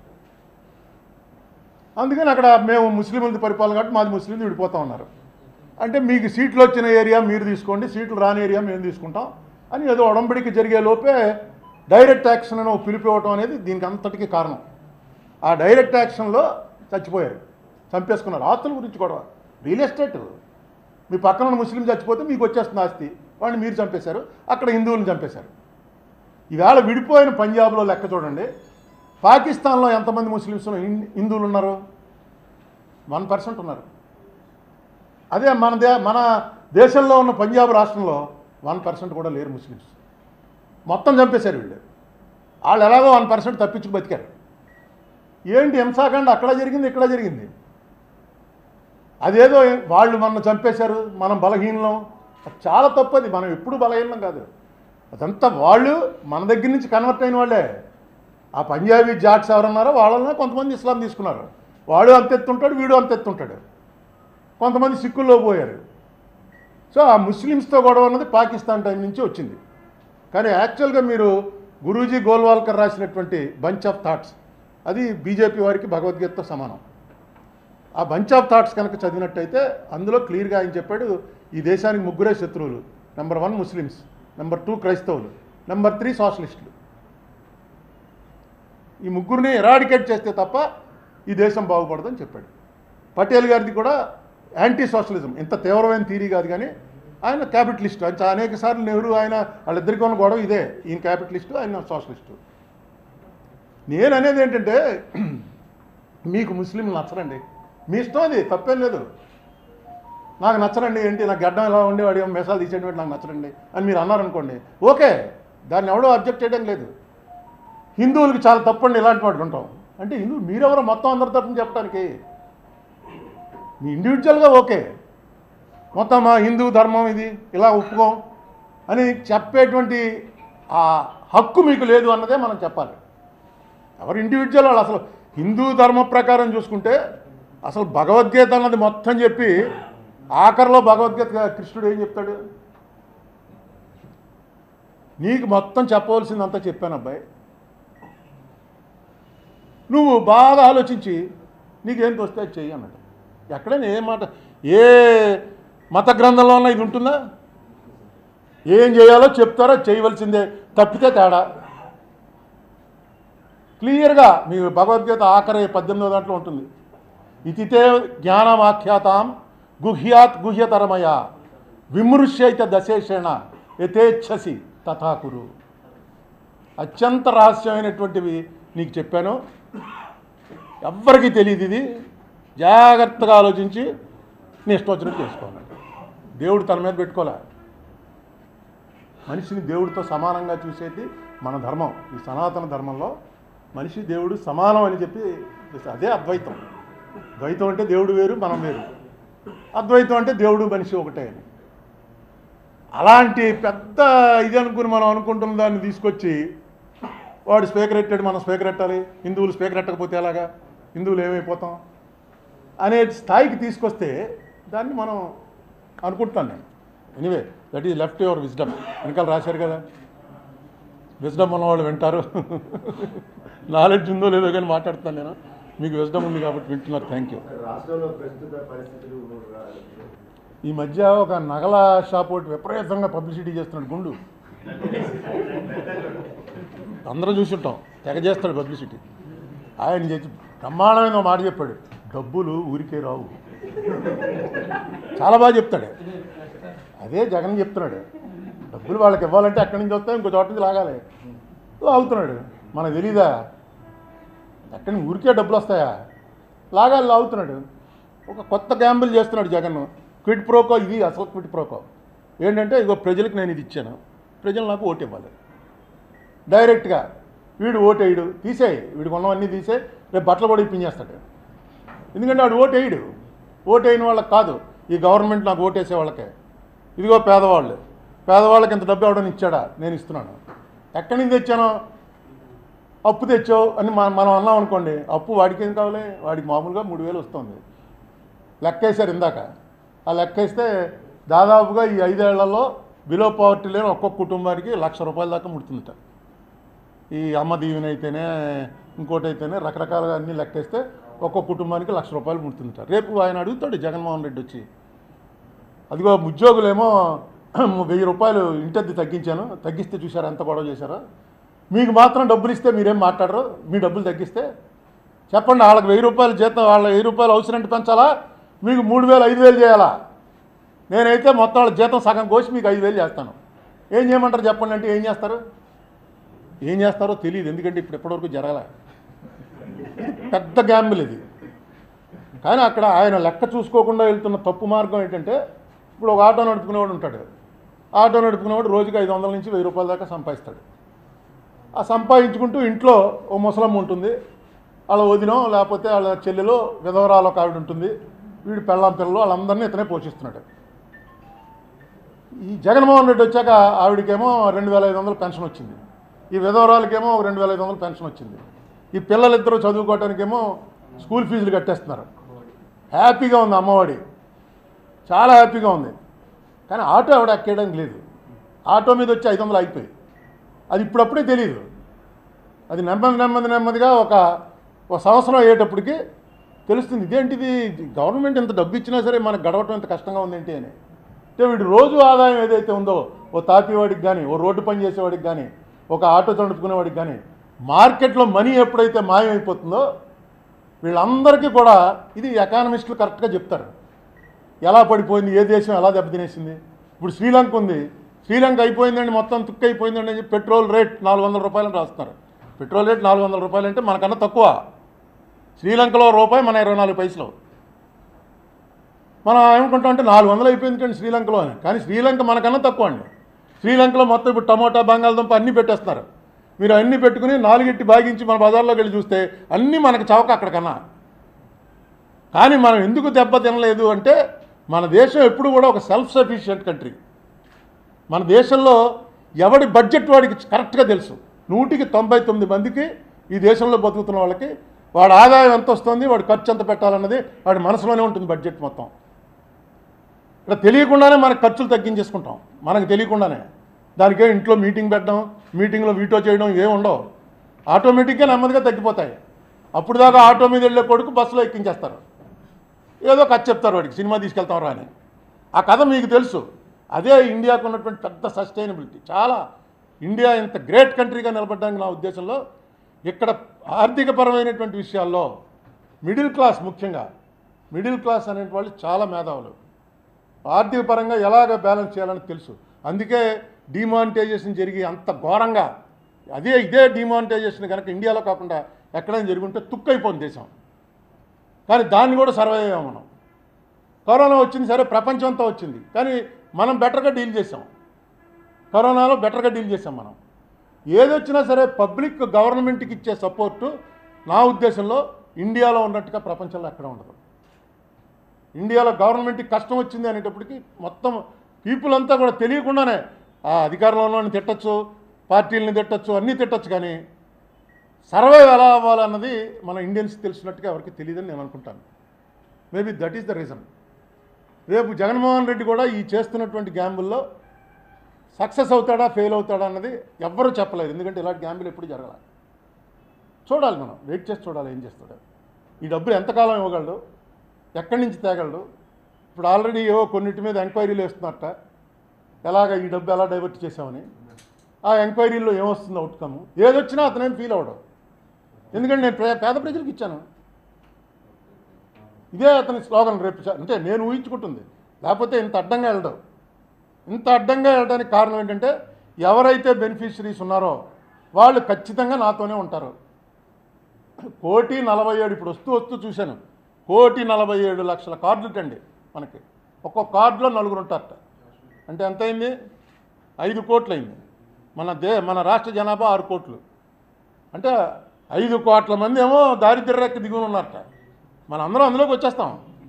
S1: అందుకని అక్కడ మేము ముస్లింలది పరిపాలన కాబట్టి మాది ముస్లింలు విడిపోతా ఉన్నారు అంటే మీకు సీట్లు వచ్చిన ఏరియా మీరు తీసుకోండి సీట్లు రాని ఏరియా మేము తీసుకుంటాం అని ఏదో ఒడంబడికి జరిగే లోపే డైరెక్ట్ యాక్షన్ అని ఒక పిలుపు ఇవ్వటం అనేది దీనికి అంతటికీ కారణం ఆ డైరెక్ట్ యాక్షన్లో చచ్చిపోయారు చంపేసుకున్నారు ఆస్తుల గురించి గొడవ రియల్ ఎస్టేట్ మీ పక్కన ఉన్న ముస్లిం చచ్చిపోతే మీకు వచ్చేస్తుంది ఆస్తి వాడిని మీరు చంపేశారు అక్కడ హిందువులను చంపేశారు ఈవేళ విడిపోయిన పంజాబ్లో లెక్క చూడండి పాకిస్తాన్లో ఎంతమంది ముస్లిమ్స్ హిం- హిందువులు ఉన్నారు వన్ పర్సెంట్ ఉన్నారు అదే మన దే మన దేశంలో ఉన్న పంజాబ్ రాష్ట్రంలో వన్ పర్సెంట్ కూడా లేరు ముస్లిమ్స్ మొత్తం చంపేశారు వీళ్ళు వాళ్ళు ఎలాగో వన్ పర్సెంట్ తప్పించుకు బతికారు ఏంటి హింసాకాండ అక్కడ జరిగింది ఇక్కడ జరిగింది అదేదో వాళ్ళు మన చంపేశారు మనం బలహీనం అది చాలా తప్పది మనం ఎప్పుడు బలహీనం కాదు అదంతా వాళ్ళు మన దగ్గర నుంచి కన్వర్ట్ అయిన వాళ్ళే ఆ పంజాబీ జాట్స్ ఎవరున్నారో వాళ్ళనే కొంతమంది ఇస్లాం తీసుకున్నారు వాడు అంతెత్తుంటాడు వీడు అంతెత్తుంటాడు కొంతమంది సిక్కుల్లో పోయారు సో ఆ ముస్లిమ్స్తో గొడవ అన్నది పాకిస్తాన్ టైం నుంచి వచ్చింది కానీ యాక్చువల్గా మీరు గురూజీ గోల్వాల్కర్ రాసినటువంటి బంచ్ ఆఫ్ థాట్స్ అది బీజేపీ వారికి భగవద్గీతతో సమానం ఆ బంచ్ ఆఫ్ థాట్స్ కనుక చదివినట్టయితే అందులో క్లియర్గా ఆయన చెప్పాడు ఈ దేశానికి ముగ్గురే శత్రువులు number one Muslims number two క్రైస్తవులు నెంబర్ త్రీ సోషలిస్టులు ఈ ముగ్గురిని ఎరాడికేట్ చేస్తే తప్ప ఈ దేశం బాగుపడదని చెప్పాడు పటేల్ గారిది కూడా యాంటీ సోషలిజం ఇంత తీవ్రమైన థీరీ కాదు కానీ ఆయన క్యాపిటలిస్ట్ ఆయన చా- అనేక సార్లు నెహ్రూ ఆయన వాళ్ళిద్దరికి ఉన్న గొడవ ఇదే ఈయన క్యాపిటలిస్టు ఆయన సోషలిస్టు నేను అనేది ఏంటంటే మీకు ముస్లింలు నచ్చరండి మీ ఇష్టం అది తప్పేం లేదు నాకు నచ్చరండి ఏంటి నాకు గడ్డం ఎలా ఉండి వాడి మెసాలు తీసేటువంటి నాకు నచ్చరండి అని మీరు అన్నారనుకోండి ఓకే దాన్ని ఎవడో అబ్జెక్ట్ చేయడం లేదు హిందువులకి చాలా తప్పండి ఇలాంటి వాడు ఉంటాం అంటే హిందూ మీరెవరో మొత్తం అందరి తరఫున చెప్పడానికి మీ ఇండివిజువల్గా ఓకే మొత్తం మా హిందూ ధర్మం ఇది ఇలా ఒప్పుకోం అని చెప్పేటువంటి ఆ హక్కు మీకు లేదు అన్నదే మనం చెప్పాలి ఎవరు ఇండివిజువల్ వాళ్ళు అసలు హిందూ ధర్మ ప్రకారం చూసుకుంటే అసలు భగవద్గీత అన్నది మొత్తం చెప్పి ఆఖరిలో భగవద్గీత కృష్ణుడు ఏం చెప్తాడు నీకు మొత్తం చెప్పవలసిందంతా చెప్పాను అబ్బాయి నువ్వు బాగా ఆలోచించి నీకేం తోస్తే అది చెయ్యి అన్నట్టు ఎక్కడైనా ఏ మాట ఏ మత గ్రంథంలో ఉన్న ఇది ఉంటుందా ఏం చేయాలో చెప్తారో చేయవలసిందే తప్పితే తేడా క్లియర్గా మీ భగవద్గీత ఆఖరి పద్దెనిమిదో దాంట్లో ఉంటుంది ఇతితే జ్ఞానమాఖ్యాతాం గుహ్యాత్ గుహ్యతరమయ విమృశ్యైత దశేషేణ యథేచ్ఛసి తథాకురు అత్యంత రహస్యమైనటువంటివి నీకు చెప్పాను ఎవ్వరికీ తెలియదు ఇది జాగ్రత్తగా ఆలోచించి నీ ఇష్టం వచ్చినట్టు చేసుకోవాలి దేవుడు తన మీద పెట్టుకోలే మనిషిని దేవుడితో సమానంగా చూసేది మన ధర్మం ఈ సనాతన ధర్మంలో మనిషి దేవుడు సమానం అని చెప్పి చేస్తారు. అదే అద్వైతం ద్వైతం అంటే దేవుడు వేరు మనం వేరు అద్వైతం అంటే దేవుడు మనిషి ఒకటే అని అలాంటి పెద్ద ఇది అనుకుని మనం అనుకుంటున్న దాన్ని తీసుకొచ్చి వాడు స్పీకర్ ఎట్టాడు మనం స్పీకర్ ఎట్టాలి హిందువులు స్పీకర్ ఎట్టకపోతే ఎలాగా హిందువులు ఏమైపోతాం అనే స్థాయికి తీసుకొస్తే దాన్ని మనం అనుకుంటున్నాను నేను anyway that is left your wisdom వెనకాల రాశారు కదా విజ్డమ్ ఉన్నవాళ్ళు వింటారు నాలెడ్జ్ ఉందో లేదో కానీ మాట్లాడుతున్నాను నేను మీకు విజ్డమ్ ఉంది కాబట్టి వింటున్నారు థ్యాంక్ యూ
S4: రాష్ట్రంలో ప్రస్తుత పరిస్థితులు రా-
S1: ఈ మధ్య ఒక నగల షాప్ ఒకటి విపరీతంగా పబ్లిసిటీ చేస్తున్నాడు గుండు అందరం చూసుంటాం తెగ చేస్తాడు పబ్లిసిటీ ఆయన చేసి బ్రహ్మాండమైన ఒక మాట చెప్పాడు డబ్బులు ఊరికే రావు చాలా బాగా చెప్తాడు అదే జగన్ చెప్తున్నాడు డబ్బులు వాళ్ళకి ఇవ్వాలంటే అక్కడి నుంచి వస్తాయి ఇంకో చోట నుంచి లాగాలి లాగుతున్నాడు మనకు తెలీదా ఎక్కడి నుంచి ఊరికే డబ్బులు వస్తాయా లాగాలి లాగుతున్నాడు ఒక కొత్త గ్యాంబుల్ చేస్తున్నాడు జగన్ క్విట్ ప్రోకో ఇది అసలు క్విట్ ప్రోకో ఏంటంటే ఇగో ప్రజలకు నేను ఇది ఇచ్చాను ప్రజలు నాకు ఓటు ఇవ్వాలి డైరెక్ట్గా వీడు ఓటేయడు తీసేయి వీడికి ఉన్నవన్నీ తీసే రేపు బట్టలు కూడా ఇప్పించేస్తాడు ఎందుకంటే వాడు ఓటు వేయడు ఓటు వేయని వాళ్ళకి కాదు ఈ గవర్నమెంట్ నాకు ఓటేసే వాళ్ళకే ఇదిగో పేదవాళ్ళు పేదవాళ్ళకి ఇంత డబ్బు ఎవడని ఇచ్చాడా నేను ఇస్తున్నాను ఎక్కడి నుంచి తెచ్చానో అప్పు తెచ్చావు అని మనం మనం అన్నాం అనుకోండి అప్పు వాడికి ఏం కావాలి వాడికి మామూలుగా మూడు వేలు వస్తుంది లెక్కేశారు ఇందాక ఆ లెక్కేస్తే దాదాపుగా ఈ ఐదేళ్లలో బిలో పవర్టీ లేని ఒక్కొక్క కుటుంబానికి లక్ష రూపాయల దాకా ముడుతుందట ఈ అమ్మ దీవెన అయితేనే ఇంకోటి అయితేనే రకరకాలుగా అన్నీ లెక్కేస్తే ఒక్కొక్క కుటుంబానికి లక్ష రూపాయలు ముడుతుందట రేపు ఆయన అడుగుతాడు జగన్మోహన్ రెడ్డి వచ్చి అదిగో ఉద్యోగులేమో వెయ్యి రూపాయలు ఇంటద్ది తగ్గించాను తగ్గిస్తే చూసారా ఎంత గొడవ చేశారో మీకు మాత్రం డబ్బులు ఇస్తే మీరేం మాట్లాడరు మీ డబ్బులు తగ్గిస్తే చెప్పండి వాళ్ళకి వెయ్యి రూపాయలు జీతం వాళ్ళ వెయ్యి రూపాయలు అవసరం పెంచాలా మీకు మూడు వేలు ఐదు వేలు చేయాలా నేనైతే మొత్తం వాళ్ళ జీతం సగం కోసి మీకు ఐదు వేలు చేస్తాను ఏం చేయమంటారు చెప్పండి అంటే ఏం చేస్తారు ఏం చేస్తారో తెలియదు ఎందుకంటే ఇప్పుడు ఇప్పటివరకు జరగలే పెద్ద గ్యాంబుల్ ఇది కానీ అక్కడ ఆయన లెక్క చూసుకోకుండా వెళ్తున్న తప్పు మార్గం ఏంటంటే ఇప్పుడు ఒక ఆటో నడుపుకునేవాడు ఉంటాడు ఆటో నడుపుకునేవాడు రోజుకి ఐదు వందల నుంచి వెయ్యి రూపాయల దాకా సంపాదిస్తాడు ఆ సంపాదించుకుంటూ ఇంట్లో ఓ ముసలమ్మ ఉంటుంది వాళ్ళ వదినో లేకపోతే వాళ్ళ చెల్లెలో విధవరాలు ఒక ఆవిడ ఉంటుంది వీడు పెళ్ళాం పిల్లలు వాళ్ళందరినీ ఇతనే పోషిస్తున్నాడు ఈ జగన్మోహన్ రెడ్డి వచ్చాక ఆవిడకేమో రెండు వేల ఐదు వందలు పెన్షన్ వచ్చింది ఈ విధవరాలకేమో ఒక రెండు వేల ఐదు వందలు పెన్షన్ వచ్చింది ఈ పిల్లలిద్దరూ చదువుకోవటానికేమో స్కూల్ ఫీజులు కట్టేస్తున్నారు హ్యాపీగా ఉంది అమ్మఒడి చాలా హ్యాపీగా ఉంది కానీ ఆటో ఆవిడ ఎక్కేయడానికి లేదు ఆటో మీద వచ్చి ఐదు వందలు అయిపోయి అది ఇప్పుడప్పుడే తెలియదు అది నెమ్మది నెమ్మది నెమ్మదిగా ఒక ఒక సంవత్సరం అయ్యేటప్పటికి తెలుస్తుంది ఇదేంటిది గవర్నమెంట్ ఇంత డబ్బు ఇచ్చినా సరే మనకు గడవటం ఇంత కష్టంగా ఉందేంటి అని అంటే వీడు రోజు ఆదాయం ఏదైతే ఉందో ఓ తాపేవాడికి కానీ ఓ రోడ్డు పని చేసేవాడికి కానీ ఒక ఆటో తడుపుకునేవాడికి కానీ మార్కెట్లో మనీ ఎప్పుడైతే మాయమైపోతుందో వీళ్ళందరికీ కూడా ఇది ఎకానమిస్టులు కరెక్ట్గా చెప్తారు ఎలా పడిపోయింది ఏ దేశం ఎలా దెబ్బతినేసింది ఇప్పుడు శ్రీలంక ఉంది శ్రీలంక అయిపోయిందండి మొత్తం తుక్కు అయిపోయిందండి అని చెప్పి పెట్రోల్ రేట్ నాలుగు వందల రూపాయలని రాస్తున్నారు పెట్రోల్ రేట్ నాలుగు వందల రూపాయలు అంటే మనకన్నా తక్కువ శ్రీలంకలో రూపాయి మన ఇరవై నాలుగు పైసలు మనం ఏమనుకుంటాం అంటే నాలుగు వందలు అయిపోయింది కానీ శ్రీలంకలో అని కానీ శ్రీలంక మనకన్నా తక్కువ అండి శ్రీలంకలో మొత్తం ఇప్పుడు టమోటా బంగాళదుంప అన్నీ పెట్టేస్తున్నారు మీరు అన్నీ పెట్టుకుని నాలుగెట్టి బాగించి మన బజార్లోకి వెళ్ళి చూస్తే అన్నీ మనకు చవక అక్కడికన్నా కానీ మనం ఎందుకు దెబ్బ తినలేదు అంటే మన దేశం ఎప్పుడు కూడా ఒక సెల్ఫ్ సఫిషియెంట్ కంట్రీ మన దేశంలో ఎవడి బడ్జెట్ వాడికి కరెక్ట్గా తెలుసు నూటికి తొంభై తొమ్మిది మందికి ఈ దేశంలో బతుకుతున్న వాళ్ళకి వాడి ఆదాయం ఎంత వస్తుంది వాడి ఖర్చు ఎంత పెట్టాలన్నది వాడి మనసులోనే ఉంటుంది బడ్జెట్ మొత్తం ఇక్కడ తెలియకుండానే మనకు ఖర్చులు తగ్గించేసుకుంటాం మనకు తెలియకుండానే దానికే ఇంట్లో మీటింగ్ పెట్టడం మీటింగ్లో వీటో చేయడం ఏం ఉండవు ఆటోమేటిక్గా నెమ్మదిగా తగ్గిపోతాయి అప్పుడు దాకా ఆటో మీద వెళ్ళే కొడుకు బస్సులో ఎక్కించేస్తారు ఏదో కథ చెప్తారు వాడికి సినిమా తీసుకెళ్తాం రా అని ఆ కథ మీకు తెలుసు అదే ఇండియాకు ఉన్నటువంటి పెద్ద సస్టైనబిలిటీ చాలా ఇండియా ఇంత గ్రేట్ కంట్రీగా నిలబడడానికి నా ఉద్దేశంలో ఇక్కడ ఆర్థికపరమైనటువంటి విషయాల్లో మిడిల్ క్లాస్ ముఖ్యంగా మిడిల్ క్లాస్ అనే వాళ్ళు చాలా మేధావులు ఆర్థిక పరంగా ఎలాగ బ్యాలెన్స్ చేయాలని తెలుసు అందుకే డిమానిటైజేషన్ జరిగి అంత ఘోరంగా అదే ఇదే డిమానిటైజేషన్ కనుక ఇండియాలో కాకుండా ఎక్కడైనా జరుగుంటే తుక్కైపోయింది దేశం కానీ దాన్ని కూడా సర్వే అయ్యాం మనం కరోనా వచ్చింది సరే ప్రపంచం అంతా వచ్చింది కానీ మనం బెటర్గా డీల్ చేసాం కరోనాలో బెటర్గా డీల్ చేసాం మనం ఏదొచ్చినా సరే పబ్లిక్ గవర్నమెంట్కి ఇచ్చే సపోర్టు నా ఉద్దేశంలో ఇండియాలో ఉన్నట్టుగా ప్రపంచంలో ఎక్కడ ఉండదు ఇండియాలో గవర్నమెంట్కి కష్టం వచ్చింది అనేటప్పటికి మొత్తం పీపుల్ అంతా కూడా తెలియకుండానే ఆ అధికారంలో ఉన్న తిట్టచ్చు పార్టీలని తిట్టచ్చు అన్నీ తిట్టచ్చు కానీ సర్వైవ్ ఎలా అవ్వాలన్నది మన ఇండియన్స్ తెలిసినట్టుగా ఎవరికి తెలియదని నేను అనుకుంటాను maybe that is the reason రేపు జగన్మోహన్ రెడ్డి కూడా ఈ చేస్తున్నటువంటి గ్యాంబుల్లో సక్సెస్ అవుతాడా ఫెయిల్ అవుతాడా అన్నది ఎవ్వరూ చెప్పలేదు ఎందుకంటే ఇలాంటి గ్యాంబులు ఎప్పుడు జరగాలి చూడాలి మనం వెయిట్ చేసి చూడాలి ఏం చేస్తాడు ఈ డబ్బులు ఎంతకాలం ఇవ్వగలడు ఎక్కడి నుంచి తేగలడు ఇప్పుడు ఆల్రెడీ ఏవో కొన్నిటి మీద ఎంక్వైరీలు వేస్తున్నట్ట ఎలాగ ఈ డబ్బు ఎలా డైవర్ట్ చేసామని ఆ ఎంక్వైరీలో ఏమొస్తుంది అవుట్కమ్ ఏదొచ్చినా అతనేం ఫీల్ అవ్వడం ఎందుకంటే నేను ప్రే- పేద ప్రజలకు ఇచ్చాను ఇదే అతని స్లోగన్ రేపు చ- అంటే నేను ఊహించుకుంటుంది లేకపోతే ఇంత అడ్డంగా వెళ్ళడం ఇంత అడ్డంగా వెళ్ళడానికి కారణం ఏంటంటే ఎవరైతే బెనిఫిషరీస్ ఉన్నారో వాళ్ళు ఖచ్చితంగా నాతోనే ఉంటారు కోటి నలభై ఏడు ఇప్పుడు వస్తూ వస్తూ చూశాను కోటి నలభై ఏడు లక్షల కార్డులు అండి మనకి ఒక్కొక్క కార్డులో నలుగురు ఉంటారట అంటే ఎంత అయింది ఐదు కోట్లు అయింది మన దే మన రాష్ట్ర జనాభా ఆరు కోట్లు అంటే ఐదు కోట్ల మంది ఏమో దారిద్ర్య రేఖ దిగువన ఉన్నారట మన అందరం అందులోకి వచ్చేస్తాం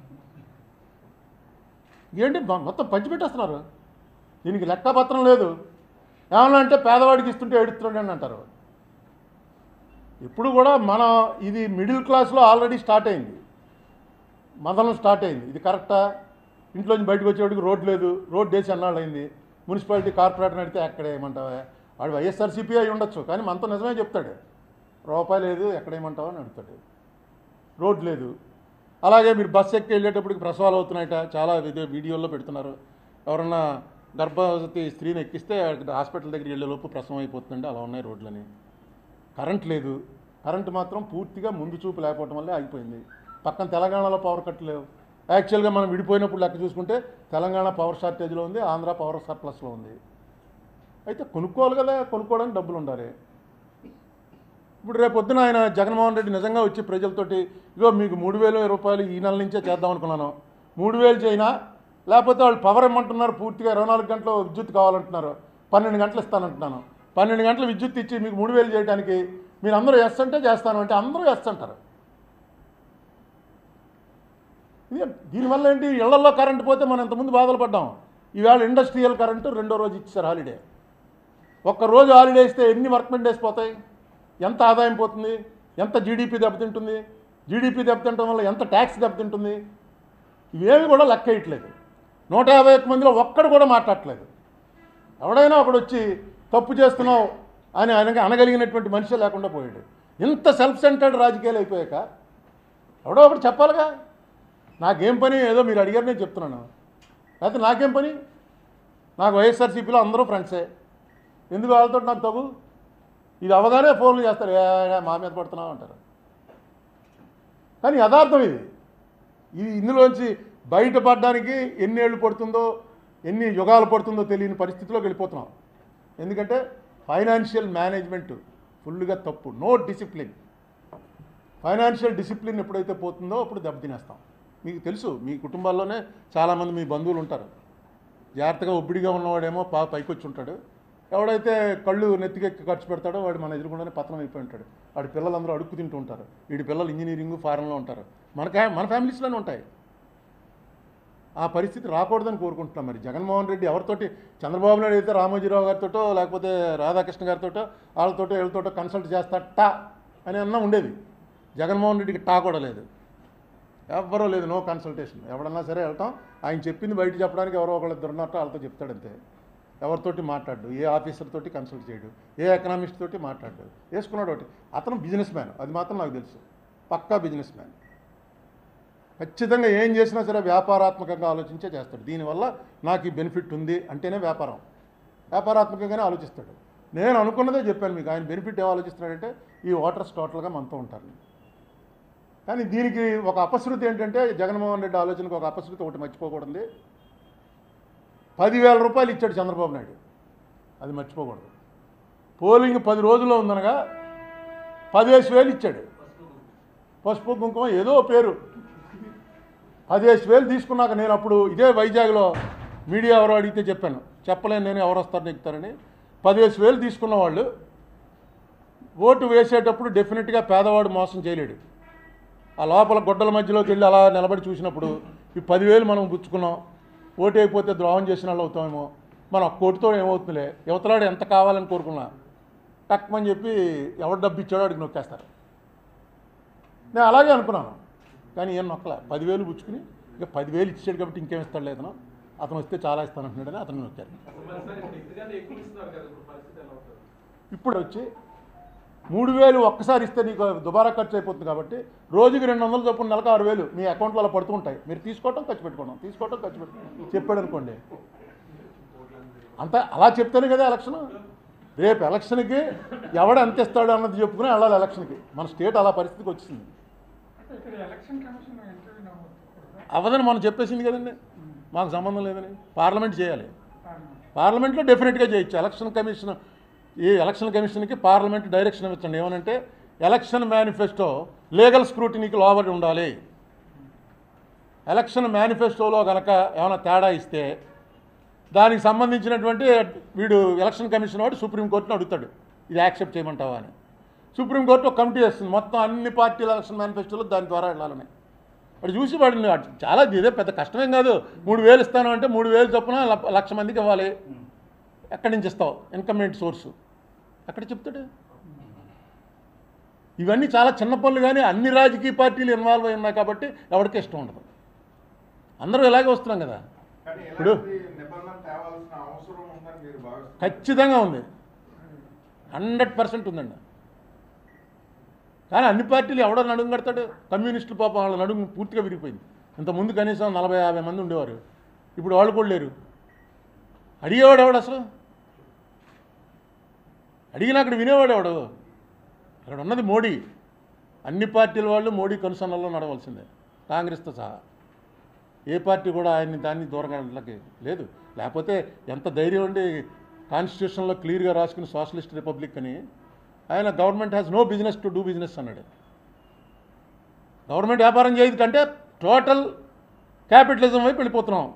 S1: ఏంటి మొ- మొత్తం పంచిపెట్టేస్తున్నారు దీనికి లెక్కపత్రం లేదు ఏమన్నా అంటే పేదవాడికి ఇస్తుంటే ఏడుస్తుండే అని అంటారు ఇప్పుడు కూడా మన ఇది మిడిల్ క్లాస్లో ఆల్రెడీ స్టార్ట్ అయింది మదనం స్టార్ట్ అయింది ఇది కరెక్టా ఇంట్లోంచి బయటకు వచ్చేవాడికి రోడ్ లేదు రోడ్ వేసి అన్నాళ్ళు అయింది మున్సిపాలిటీ కార్పొరేటర్ అడిగితే ఎక్కడ ఏమంటావా వాడు వైఎస్ఆర్సీపీ అయి ఉండొచ్చు కానీ మనతో నిజమే చెప్తాడు రూపాయి లేదు ఎక్కడ ఏమంటావా అని అడుగుతాడు రోడ్ లేదు అలాగే మీరు బస్సు ఎక్కి వెళ్ళేటప్పటికి ప్రసవాలు అవుతున్నాయట చాలా ఇదే వీడియోల్లో పెడుతున్నారు ఎవరన్నా గర్భవతి స్త్రీని ఎక్కిస్తే అక్కడ హాస్పిటల్ దగ్గరికి వెళ్ళే లోపు ప్రసవం అయిపోతుందండి అలా ఉన్నాయి రోడ్లని కరెంట్ లేదు కరెంట్ మాత్రం పూర్తిగా ముందు చూపు లేకపోవడం వల్లే ఆగిపోయింది పక్కన తెలంగాణలో పవర్ కట్ లేవు యాక్చువల్గా మనం విడిపోయినప్పుడు లెక్క చూసుకుంటే తెలంగాణ పవర్ షార్టేజ్లో ఉంది ఆంధ్ర పవర్ సర్ప్లస్లో ఉంది అయితే కొనుక్కోవాలి కదా కొనుక్కోవడానికి డబ్బులు ఉండాలి ఇప్పుడు రేపు పొద్దున ఆయన జగన్మోహన్ రెడ్డి నిజంగా వచ్చి ప్రజలతోటి ఇగో మీకు మూడు వేల రూపాయలు ఈ నెల నుంచే చేద్దాం అనుకున్నాను మూడు వేలు చేయనా లేకపోతే వాళ్ళు పవర్ ఇమ్మంటున్నారు పూర్తిగా ఇరవై నాలుగు గంటలు విద్యుత్ కావాలంటున్నారు పన్నెండు గంటలు ఇస్తానంటున్నాను పన్నెండు గంటలు విద్యుత్ ఇచ్చి మీకు మూడు వేలు చేయడానికి మీరు అందరూ ఎస్ అంటే చేస్తాను అంటే అందరూ ఎస్ అంటారు ఇది దీనివల్ల ఏంటి ఇళ్లలో కరెంట్ పోతే మనం ఇంతకుముందు బాధలు పడ్డాం ఈవేళ ఇండస్ట్రియల్ కరెంటు రెండో రోజు ఇచ్చారు హాలిడే ఒక్క రోజు హాలిడే ఇస్తే ఎన్ని వర్క్మెంట్ డేస్ పోతాయి ఎంత ఆదాయం పోతుంది ఎంత జీడిపి దెబ్బతింటుంది జీడిపి దెబ్బతింటం వల్ల ఎంత ట్యాక్స్ దెబ్బతింటుంది ఇవేమి కూడా లెక్క వేయట్లేదు నూట యాభై ఒక్క మందిలో ఒక్కడు కూడా మాట్లాడట్లేదు ఎవడైనా ఒకడు వచ్చి తప్పు చేస్తున్నావు అని ఆయన అనగలిగినటువంటి మనిషి లేకుండా పోయాడు ఇంత సెల్ఫ్ సెంటర్డ్ రాజకీయాలు అయిపోయాక ఎవడో ఒకటి చెప్పాలిగా నాకేం పని ఏదో మీరు అడిగారు నేను చెప్తున్నాను లేకపోతే నాకేం పని నాకు వైఎస్ఆర్సీపీలో అందరూ ఫ్రెండ్సే ఎందుకు వాళ్ళతో నాకు తగు ఇది అవగానే ఫోన్లు చేస్తారు "ఏ, ఏ, మా మీద పడుతున్నావు అంటారు కానీ యథార్థం ఇది ఇది ఇందులోంచి బయటపడడానికి ఎన్ని ఏళ్ళు పడుతుందో ఎన్ని యుగాలు పడుతుందో తెలియని పరిస్థితిలోకి వెళ్ళిపోతున్నాం ఎందుకంటే ఫైనాన్షియల్ మేనేజ్మెంట్ ఫుల్గా తప్పు నో డిసిప్లిన్ ఫైనాన్షియల్ డిసిప్లిన్ ఎప్పుడైతే పోతుందో అప్పుడు దెబ్బతినేస్తాం మీకు తెలుసు మీ కుటుంబాల్లోనే చాలామంది మీ బంధువులు ఉంటారు జాగ్రత్తగా ఒబ్బిడిగా ఉన్నవాడేమో పా పైకి వచ్చి ఉంటాడు ఎవడైతే కళ్ళు నెత్తికెక్కి ఖర్చు పెడతాడో వాడు మన ఎదురుకుండానే పతనం అయిపోయి ఉంటాడు వాడి పిల్లలందరూ అడుక్కు తింటూ ఉంటారు వీడి పిల్లలు ఇంజనీరింగ్ ఫారెన్లో ఉంటారు మన కా- మన ఫ్యామిలీస్లోనే ఉంటాయి ఆ పరిస్థితి రాకూడదని కోరుకుంటున్నాం మరి జగన్మోహన్ రెడ్డి ఎవరితోటి చంద్రబాబు నాయుడు అయితే రామోజీరావు గారితోటో లేకపోతే రాధాకృష్ణ గారితోటో వాళ్ళతోటో వీళ్ళతోటో కన్సల్ట్ చేస్తాట అని అన్నా ఉండేది జగన్మోహన్ రెడ్డికి టా కూడా లేదు ఎవ్వరూ లేదు నో కన్సల్టేషన్ ఎవడన్నా సరే వెళ్తాం ఆయన చెప్పింది బయట చెప్పడానికి ఎవరో ఒకళ్ళు ఇద్దరు ఉన్నట్టు వాళ్ళతో చెప్తాడంతే ఎవరితోటి మాట్లాడు ఏ ఆఫీసర్ తోటి కన్సల్ట్ చేయడు ఏ ఎకనామిస్ట్ తోటి మాట్లాడు వేసుకున్నాడు ఒకటి అతను బిజినెస్ మ్యాన్ అది మాత్రం నాకు తెలుసు పక్కా బిజినెస్ మ్యాన్ ఖచ్చితంగా ఏం చేసినా సరే వ్యాపారాత్మకంగా ఆలోచించే చేస్తాడు దీనివల్ల నాకు ఈ బెనిఫిట్ ఉంది అంటేనే వ్యాపారం వ్యాపారాత్మకంగానే ఆలోచిస్తాడు నేను అనుకున్నదే చెప్పాను మీకు ఆయన బెనిఫిట్ ఏం ఆలోచిస్తున్నాడంటే ఈ ఓటర్స్ టోటల్గా మనతో ఉంటారు కానీ దీనికి ఒక అపశృతి ఏంటంటే జగన్మోహన్ రెడ్డి ఆలోచనకు ఒక అపశృతి ఒకటి మర్చిపోకూడదు పదివేల రూపాయలు ఇచ్చాడు చంద్రబాబు నాయుడు అది మర్చిపోకూడదు పోలింగ్ పది రోజుల్లో ఉందనగా పదిహేను వేలు ఇచ్చాడు పసుపు కుంకుమ ఏదో పేరు పదిహేను వేలు తీసుకున్నాక నేను అప్పుడు ఇదే వైజాగ్లో మీడియా ఎవరో అడిగితే చెప్పాను చెప్పలేను నేను ఎవరు వస్తారు నెక్కుతారని పదిహేను వేలు తీసుకున్న వాళ్ళు ఓటు వేసేటప్పుడు డెఫినెట్గా పేదవాడు మోసం చేయలేడు ఆ లోపల గొడ్డల మధ్యలోకి వెళ్ళి అలా నిలబడి చూసినప్పుడు ఈ పదివేలు మనం పుచ్చుకున్నాం ఓటు అయిపోతే ద్రోహం చేసిన వాళ్ళు అవుతామేమో మనం ఆ కోటితో ఏమవుతుందిలే యువతలాడు ఎంత కావాలని కోరుకున్నా టక్మని చెప్పి ఎవరు డబ్బు ఇచ్చాడో అడిగి నొక్కేస్తారు నేను అలాగే అనుకున్నాను కానీ ఏం నొక్కలే పదివేలు పుచ్చుకుని ఇక పదివేలు ఇచ్చాడు కాబట్టి ఇంకేం ఇస్తాడు లేదనో అతను వస్తే చాలా ఇస్తాను అంటున్నాడని అతను నొక్కారు
S5: మరి సార్ ఇప్పుడు ఇంతకంటే ఎక్కువ ఇస్తున్నారు కదా ఇప్పుడు పరిస్థితి ఎలా ఉంటుంది
S1: ఇప్పుడు వచ్చి మూడు వేలు ఒక్కసారి ఇస్తే నీకు దుబారా ఖర్చు అయిపోతుంది కాబట్టి రోజుకి రెండు వందలు చొప్పున నెలకు ఆరు వేలు మీ అకౌంట్లో అలా పడుతూ ఉంటాయి మీరు తీసుకోవటం ఖర్చు పెట్టుకోవడం తీసుకోవటం ఖర్చు పెట్టుకోవడం చెప్పాడు అనుకోండి అంత అలా చెప్తేనే కదా ఎలక్షన్ రేపు ఎలక్షన్కి ఎవడు ఎంత ఇస్తాడు అన్నది చెప్పుకుని వెళ్ళాలి ఎలక్షన్కి మన స్టేట్ అలా పరిస్థితికి వచ్చింది
S3: అంటే ఇక్కడ ఎలక్షన్ కమిషన్ ఇంటర్వ్యూ అవ్వకూడదా
S1: అవదని మనం చెప్పేసింది కదండి మాకు సంబంధం లేదని పార్లమెంట్ చేయాలి
S3: పార్లమెంట్.
S1: పార్లమెంట్లో డెఫినెట్గా చేయొచ్చు ఎలక్షన్ కమిషన్ ఈ ఎలక్షన్ కమిషన్కి పార్లమెంట్ డైరెక్షన్ ఇవ్వచ్చండి ఏమనంటే ఎలక్షన్ మేనిఫెస్టో లీగల్ స్క్రూటినీకి లోబడి ఉండాలి ఎలక్షన్ మేనిఫెస్టోలో కనుక ఏమైనా తేడా ఇస్తే దానికి సంబంధించినటువంటి వీడు ఎలక్షన్ కమిషన్ వాడు సుప్రీంకోర్టుని అడుగుతాడు ఇది యాక్సెప్ట్ చేయమంటావా అని సుప్రీంకోర్టు ఒక కమిటీ వేస్తుంది మొత్తం అన్ని పార్టీల ఎలక్షన్ మేనిఫెస్టోలు దాని ద్వారా వెళ్ళాలని వాడు చూసి వాడిని వాడు చాలా ఇదే పెద్ద కష్టమేం కాదు మూడు వేలు ఇస్తాను అంటే మూడు వేలు చొప్పున ల- లక్ష మందికి ఇవ్వాలి ఎక్కడి నుంచి ఇస్తావు ఇన్కమెంట్ సోర్సు అక్కడ చెప్తాడు ఇవన్నీ చాలా చిన్న పనులు కానీ అన్ని రాజకీయ పార్టీలు ఇన్వాల్వ్ అయి ఉన్నాయి కాబట్టి ఎవరికి ఇష్టం ఉండదు అందరూ ఇలాగే వస్తున్నాం కదా
S6: కానీ
S1: ఇప్పుడు-
S6: ఎలాంటి నిబంధన తేవాల్సిన అవసరం ఉందని మీరు భావిస్తున్నారు
S1: ఖచ్చితంగా ఉంది హండ్రెడ్ పర్సెంట్ ఉందండి కానీ అన్ని పార్టీలు ఎవడో నడుము కడతాడు కమ్యూనిస్టులు పాపం వాళ్ళ నడుము పూర్తిగా విరిగిపోయింది ఇంతకుముందు కనీసం నలభై యాభై మంది ఉండేవారు ఇప్పుడు వాళ్ళు కూడా లేరు అడిగేవాడు ఎవడు అసలు అడిగినా అక్కడ వినేవాడు ఎవడు అక్కడ ఉన్నది మోడీ అన్ని పార్టీల వాళ్ళు మోడీ కనుసన్నల్లో నడవలసిందే కాంగ్రెస్తో సహా ఏ పార్టీ కూడా ఆయన్ని దాన్ని దూరంగా లేదు లేకపోతే ఎంత ధైర్యం ఉండి కాన్స్టిట్యూషన్లో క్లియర్గా రాసుకుని సోషలిస్ట్ రిపబ్లిక్ అని ఆయన government has no business to do business అన్నాడు గవర్నమెంట్ వ్యాపారం చేయదు కంటే టోటల్ క్యాపిటలిజం వైపు వెళ్ళిపోతున్నాం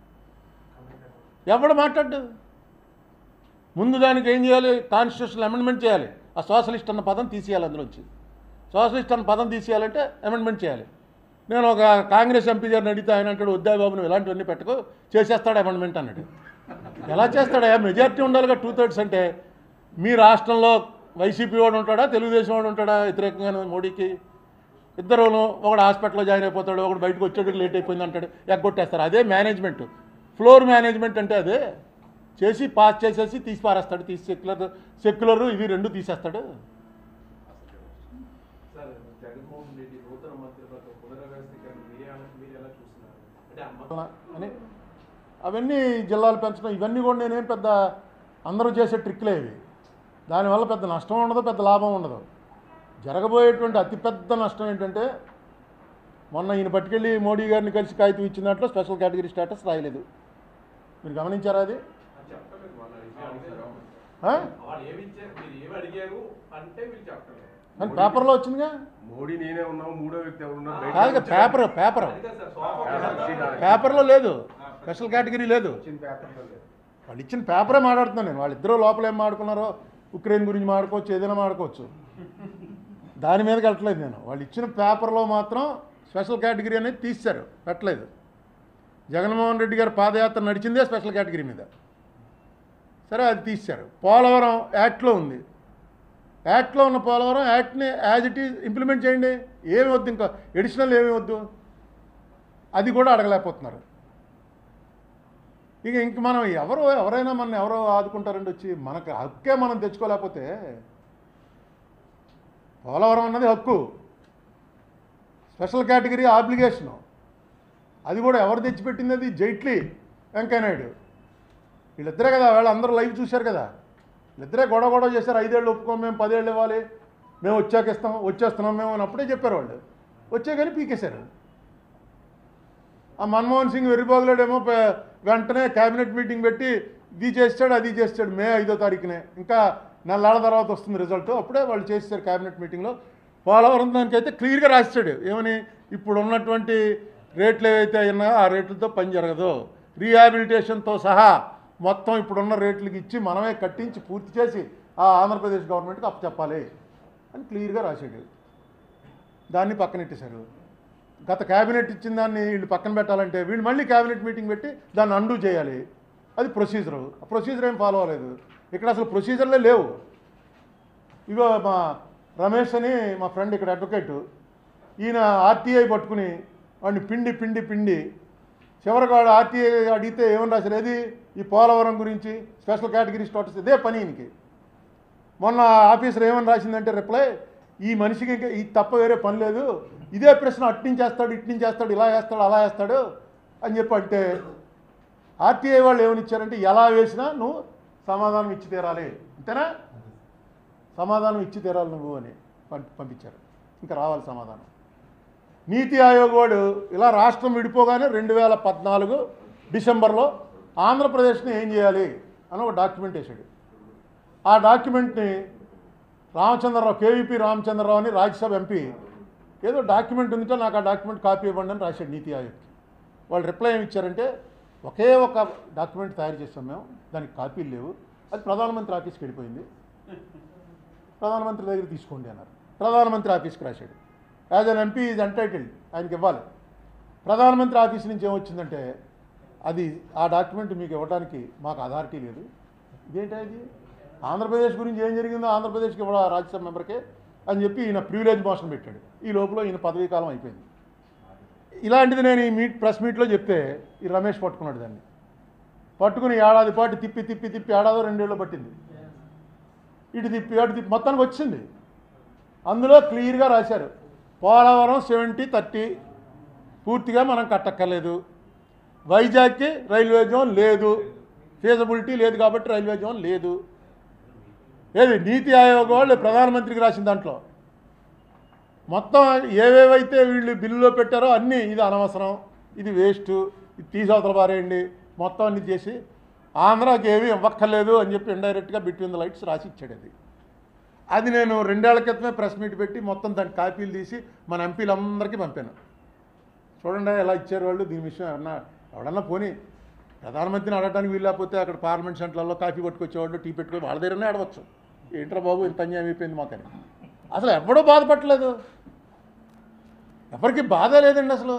S1: ఎవడు మాట్లాడు ముందు దానికి ఏం చేయాలి కాన్స్టిట్యూషన్ అమెండ్మెంట్ చేయాలి ఆ సోషలిస్ట్ అన్న పదం తీసేయాలి అందులోంచి సోషలిస్ట్ అన్న పదం తీసేయాలంటే అమెండ్మెంట్ చేయాలి నేను ఒక కాంగ్రెస్ ఎంపీ గారిని అడిగితే ఆయన అంటాడు వద్దా బాబు నువ్వు ఇలాంటివన్నీ పెట్టుకో చేసేస్తాడు అమెండ్మెంట్ అన్నాడు ఎలా చేస్తాడా మెజారిటీ ఉండాలిగా టూ థర్డ్స్ అంటే మీ రాష్ట్రంలో వైసీపీ వాడు ఉంటాడా తెలుగుదేశం వాడు ఉంటాడా వ్యతిరేకంగా మోడీకి ఇద్దరును ఒకడు హాస్పిటల్లో జాయిన్ అయిపోతాడు ఒకడు బయటకు వచ్చేటికి లేట్ అయిపోయింది అంటాడు ఎగ్గొట్టేస్తారు అదే మేనేజ్మెంట్ ఫ్లోర్ మేనేజ్మెంట్ అంటే అదే చేసి పాస్ చేసేసి తీసి పారేస్తాడు తీసి సెక్యులర్ సెక్యులర్ ఇవి రెండు తీసేస్తాడు
S5: సార్ జగన్మోహన్ రెడ్డి నూతన మంత్రివర్గ పునర్వ్యవస్థీకరణ మీరు ఎలా మీరు ఎలా చూస్తున్నారు అంటే అమ్మ
S1: అని అవన్నీ జిల్లాలు పెంచడం ఇవన్నీ కూడా నేనేం పెద్ద అందరూ చేసే ట్రిక్లే ఇవి దానివల్ల పెద్ద నష్టం ఉండదు పెద్ద లాభం ఉండదు జరగబోయేటువంటి అతిపెద్ద నష్టం ఏంటంటే మొన్న ఈయన పట్టుకెళ్ళి మోడీ గారిని కలిసి కాగితం ఇచ్చిన దాంట్లో స్పెషల్ కేటగిరీ స్టేటస్ రాయలేదు మీరు గమనించారా అది
S5: అది చెప్పలేదు వాళ్ళు ఏమి అడిగారు
S1: ఆ?
S5: వాళ్ళు ఏమి ఇచ్చారు మీరు ఏమి అడిగారు అంటే వీళ్ళు చెప్పలేదు
S1: అని పేపర్లో వచ్చిందిగా
S7: మోడీ నేనే ఉన్నావు మూడో వ్యక్తి ఎవరు ఉన్నారు బయట
S1: కాదుగా
S7: నుంచి
S1: పేపర్ పేపర్
S5: అది కాదు సార్ సోఫా
S1: పేపర్లో లేదు స్పెషల్ కేటగిరీ లేదు
S6: వచ్చిన పేపర్లో లేదు
S1: వాళ్ళు ఇచ్చిన పేపరే మాట్లాడుతున్నాను నేను వాళ్ళిద్దరూ లోపల ఏం మాడుకున్నారో ఉక్రెయిన్ గురించి మాడుకోవచ్చు ఏదైనా మాడుకోవచ్చు దాని మీదకి వెళ్ళట్లేదు నేను వాళ్ళు ఇచ్చిన పేపర్లో మాత్రం స్పెషల్ కేటగిరీ అనేది తీశారు పెట్టలేదు జగన్మోహన్ రెడ్డి గారు పాదయాత్ర నడిచిందే స్పెషల్ కేటగిరీ మీద సరే అది తీశారు పోలవరం యాక్ట్లో ఉంది యాక్ట్లో ఉన్న పోలవరం యాక్ట్ని యాజ్ ఇట్ ఈజ్ ఇంప్లిమెంట్ చేయండి ఏమి వద్దు ఇంకా ఎడిషనల్ ఏమి వద్దు అది కూడా అడగలేకపోతున్నారు ఇక ఇంక మనం ఎవరు ఎవరైనా మన ఎవరో ఆదుకుంటారండి వచ్చి మనకు హక్కే మనం తెచ్చుకోలేకపోతే పోలవరం అన్నది హక్కు స్పెషల్ కేటగిరీ ఆబ్లిగేషను అది కూడా ఎవరు తెచ్చిపెట్టింది అది జైట్లీ వెంకయ్యనాయుడు వీళ్ళిద్దరే కదా వాళ్ళు అందరూ లైవ్ చూశారు కదా వీళ్ళిద్దరే గొడవ గొడవ చేశారు ఐదేళ్ళు ఒప్పుకోం మేము పదేళ్ళు ఇవ్వాలి మేము వచ్చాక ఇస్తాం వచ్చేస్తున్నాం మేము అని అప్పుడే చెప్పారు వాళ్ళు వచ్చే కానీ పీకేశారు ఆ మన్మోహన్ సింగ్ వెర్రిబాగులాడేమో ప- వెంటనే క్యాబినెట్ మీటింగ్ పెట్టి ఇది చేస్తాడు అది చేస్తాడు మే ఐదో తారీఖునే ఇంకా నెలల తర్వాత వస్తుంది రిజల్ట్ అప్పుడే వాళ్ళు చేస్తారు క్యాబినెట్ మీటింగ్లో పోలవరం దానికైతే క్లియర్గా రాస్తాడు ఏమని ఇప్పుడు ఉన్నటువంటి రేట్లు ఏవైతే ఉన్నాయో ఆ రేట్లతో పని జరగదు రీహాబిలిటేషన్తో సహా మొత్తం ఇప్పుడున్న రేట్లకి ఇచ్చి మనమే కట్టించి పూర్తి చేసి ఆ ఆంధ్రప్రదేశ్ గవర్నమెంట్కి అప్పచెప్పాలి అని క్లియర్గా రాశాడు దాన్ని పక్కనెట్టేశారు గత క్యాబినెట్ ఇచ్చిన దాన్ని వీళ్ళు పక్కన పెట్టాలంటే వీళ్ళు మళ్ళీ క్యాబినెట్ మీటింగ్ పెట్టి దాన్ని అండూ చేయాలి అది ప్రొసీజరు ఆ ప్రొసీజర్ ఏం ఫాలో అవ్వలేదు ఇక్కడ అసలు ప్రొసీజర్లే లేవు ఇగో మా రమేష్ అని మా ఫ్రెండ్ ఇక్కడ అడ్వకేటు ఈయన ఆర్టీఐ పట్టుకుని వాడిని పిండి పిండి పిండి చివరికి వాడు ఆర్టీఐ అడిగితే ఏమని రాశారు ఏది ఈ పోలవరం గురించి స్పెషల్ కేటగిరీ స్టాటస్ ఇదే పని ఈయనకి మొన్న ఆఫీసర్ ఏమని రాసిందంటే రిప్లై ఈ మనిషికి ఇంకా ఇది తప్ప వేరే పని లేదు ఇదే ప్రశ్న అట్నుంచి చేస్తాడు ఇట్నుంచి చేస్తాడు ఇలా వేస్తాడు అలా వేస్తాడు అని చెప్పి అంటే ఆర్టీఐ వాళ్ళు ఏమని ఇచ్చారంటే ఎలా వేసినా నువ్వు సమాధానం ఇచ్చి తీరాలి అంతేనా సమాధానం ఇచ్చి తీరాలి నువ్వు అని పం- పంపించారు ఇంకా రావాలి సమాధానం నీతి ఆయోగ్ వాడు ఇలా రాష్ట్రం విడిపోగానే రెండు వేల పద్నాలుగు డిసెంబర్లో ఆంధ్రప్రదేశ్ని ఏం చేయాలి అని ఒక డాక్యుమెంట్ వేసాడు ఆ డాక్యుమెంట్ని రామచంద్రరావు కేవీపీ రామచంద్రరావు అని రాజ్యసభ ఎంపీ ఏదో డాక్యుమెంట్ ఉందితో నాకు ఆ డాక్యుమెంట్ కాపీ ఇవ్వండి అని రాశాడు నీతి ఆయోగ్కి వాళ్ళు రిప్లై ఏమి ఇచ్చారంటే ఒకే ఒక డాక్యుమెంట్ తయారు చేస్తాం మేము దానికి కాపీలు లేవు అది ప్రధానమంత్రి ఆఫీస్కి వెళ్ళిపోయింది ప్రధానమంత్రి దగ్గర తీసుకోండి అన్నారు ప్రధానమంత్రి ఆఫీస్కి రాశాడు as an MP is entitled ఆయనకి ఇవ్వాలి ప్రధానమంత్రి ఆఫీస్ నుంచి ఏమొచ్చిందంటే అది ఆ డాక్యుమెంట్ మీకు ఇవ్వడానికి మాకు అథారిటీ లేదు ఇదేంటి అది ఆంధ్రప్రదేశ్ గురించి ఏం జరిగిందో ఆంధ్రప్రదేశ్కి ఇవ్వడం ఆ రాజ్యసభ మెంబర్కే అని చెప్పి ఈయన ప్రివిలేజ్ మోషన్ పెట్టాడు ఈ లోపల ఈయన పదవీ కాలం అయిపోయింది ఇలాంటిది నేను ఈ మీట్ ప్రెస్ మీట్లో చెప్తే ఈ రమేష్ పట్టుకున్నాడు దాన్ని పట్టుకుని ఏడాది పాటు తిప్పి తిప్పి తిప్పి ఏడాదో రెండేళ్ళు పట్టింది ఇటు తిప్పి అటు తిప్పి మొత్తానికి వచ్చింది అందులో క్లియర్గా రాశారు పోలవరం సెవెంటీ థర్టీ పూర్తిగా మనం కట్టక్కర్లేదు వైజాగ్కి రైల్వే జోన్ లేదు ఫీజబిలిటీ లేదు కాబట్టి రైల్వే జోన్ లేదు ఏది నీతి ఆయోగ్ వాళ్ళు ప్రధానమంత్రికి రాసిన దాంట్లో మొత్తం ఏవేవైతే వీళ్ళు బిల్లులో పెట్టారో అన్నీ ఇది అనవసరం ఇది వేస్ట్ ఇది తీసవతల పారేయండి మొత్తం అన్ని చేసి ఆంధ్రాకి ఏమీ ఇవ్వక్కర్లేదు అని చెప్పి ఇండైరెక్ట్గా బిట్వీన్ ద లైట్స్ రాసి ఇచ్చాడు అది అది నేను రెండేళ్ల క్రితమే ప్రెస్ మీట్ పెట్టి మొత్తం దాని కాపీలు తీసి మన ఎంపీలందరికీ పంపాను చూడండి ఎలా ఇచ్చారు వాళ్ళు దీని విషయం ఏమన్నా ఎవడన్నా పోనీ ప్రధానమంత్రిని అడగడానికి వీళ్ళకపోతే అక్కడ పార్లమెంట్ సెంటర్లలో కాఫీ పట్టుకొచ్చేవాళ్ళు టీ పెట్టుకొని వాళ్ళ దగ్గరనే అడగచ్చు ఏంట్రా బాబు ఇంత అన్యాయం అయిపోయింది మాకని అసలు ఎవడో బాధపడలేదు ఎవరికి బాధ లేదండి అసలు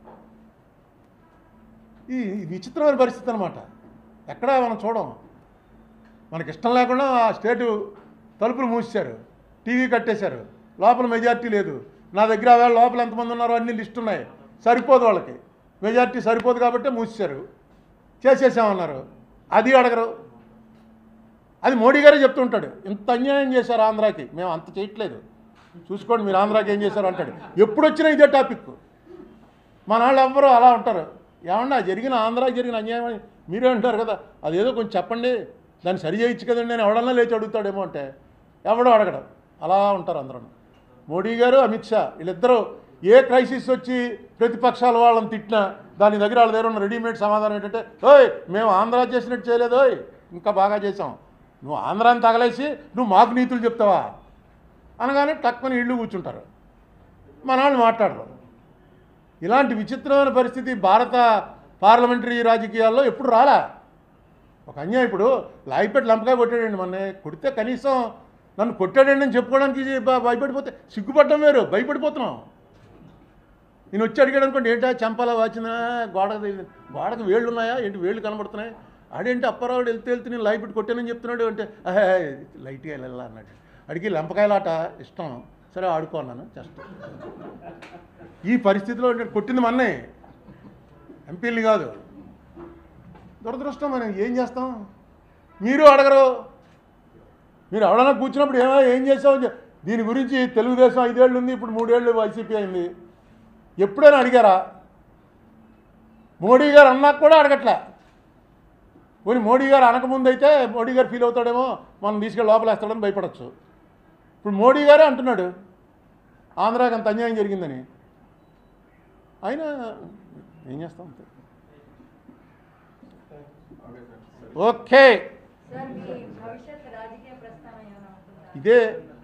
S1: ఈ ఈ విచిత్రమైన పరిస్థితి అనమాట ఎక్కడా మనం చూడం మనకి ఇష్టం లేకుండా ఆ స్టేటు తలుపులు మూసేశారు టీవీ కట్టేశారు లోపల మెజార్టీ లేదు నా దగ్గర ఆ వేళ లోపల ఎంతమంది ఉన్నారో అన్ని లిస్ట్ ఉన్నాయి సరిపోదు వాళ్ళకి మెజార్టీ సరిపోదు కాబట్టి మూసేశారు చేసేసామన్నారు అది అడగరు అది మోడీ గారే చెప్తుంటాడు ఇంత అన్యాయం చేశారు ఆంధ్రాకి మేము అంత చేయట్లేదు చూసుకోండి మీరు ఆంధ్రాకి ఏం చేశారు అంటాడు ఎప్పుడు వచ్చినా ఇదే టాపిక్ మన వాళ్ళు ఎవ్వరూ అలా ఉంటారు ఏమన్నా జరిగిన ఆంధ్రాకి జరిగిన అన్యాయం అని మీరే అంటారు కదా అదేదో కొంచెం చెప్పండి దాన్ని సరి చేయొచ్చు కదండి నేను ఎవడన్నా లేచి అడుగుతాడేమో అంటే ఎవడో అడగడం అలా ఉంటారు అందరూ మోడీ గారు అమిత్ షా వీళ్ళిద్దరూ ఏ క్రైసిస్ వచ్చి ప్రతిపక్షాల వాళ్ళని తిట్టినా దాని దగ్గర వాళ్ళ దగ్గర ఉన్న రెడీమేడ్ సమాధానం ఏంటంటే ఓయ్ మేము ఆంధ్ర చేసినట్టు చేయలేదు ఓయ్ ఇంకా బాగా చేసాం నువ్వు ఆంధ్రాని తగలేసి నువ్వు మాకు నీతులు చెప్తావా అనగానే టక్కుని ఇళ్ళు కూర్చుంటారు మన వాళ్ళు మాట్లాడరు ఇలాంటి విచిత్రమైన పరిస్థితి భారత పార్లమెంటరీ రాజకీయాల్లో ఎప్పుడు రాలా ఒక అన్యాయం ఇప్పుడు లాయిపెట్టి లంపకాయ కొట్టాడండి మొన్న కొడితే కనీసం నన్ను కొట్టాడండి అని చెప్పుకోవడానికి భ- భయపడిపోతే సిగ్గుపడడం వేరు భయపడిపోతున్నాం నేను వచ్చి అడిగాడు అనుకోండి ఏంటా చంపాలా వాచినా గోడకు తగిలింది. గోడకు వేళ్ళు ఉన్నాయా ఏంటి వేళ్ళు కనబడుతున్నాయి ఆడేంటి అప్పారావుడు వెళ్తే వెళ్తే నేను లైట్ పెట్టి కొట్టానని చెప్తున్నాడు అంటే "ఆహే, లైట్గా వెళ్ళాలా అన్నాడు అడిగి లంపకాయలాట ఇష్టం సరే ఆడుకోన్నాను జస్ట్ ఈ పరిస్థితిలో నేను కొట్టింది మన్నే ఎంపీలు కాదు దురదృష్టం మనం ఏం చేస్తాం మీరు అడగరు మీరు ఎవడన్నా కూర్చున్నప్పుడు ఏమో ఏం చేసావు అని చెప్- దీని గురించి తెలుగుదేశం ఐదేళ్ళు ఉంది ఇప్పుడు మూడేళ్ళు వైసీపీ అయింది ఎప్పుడైనా అడిగారా మోడీ గారు అన్నాక కూడా అడగట్లే పోనీ మోడీ గారు అనకముందు అయితే మోడీ గారు ఫీల్ అవుతాడేమో మనం తీసుకెళ్ళి లోపలేస్తాడని భయపడచ్చు ఇప్పుడు మోడీ గారే అంటున్నాడు ఆంధ్రాకి అంత అన్యాయం జరిగిందని అయినా ఏం చేస్తాం అంతే ఓకే
S8: సార్ మీ భవిష్యత్ రాజకీయ ప్రస్థానం ఏమైనా ఉంటుందా
S1: ఇదే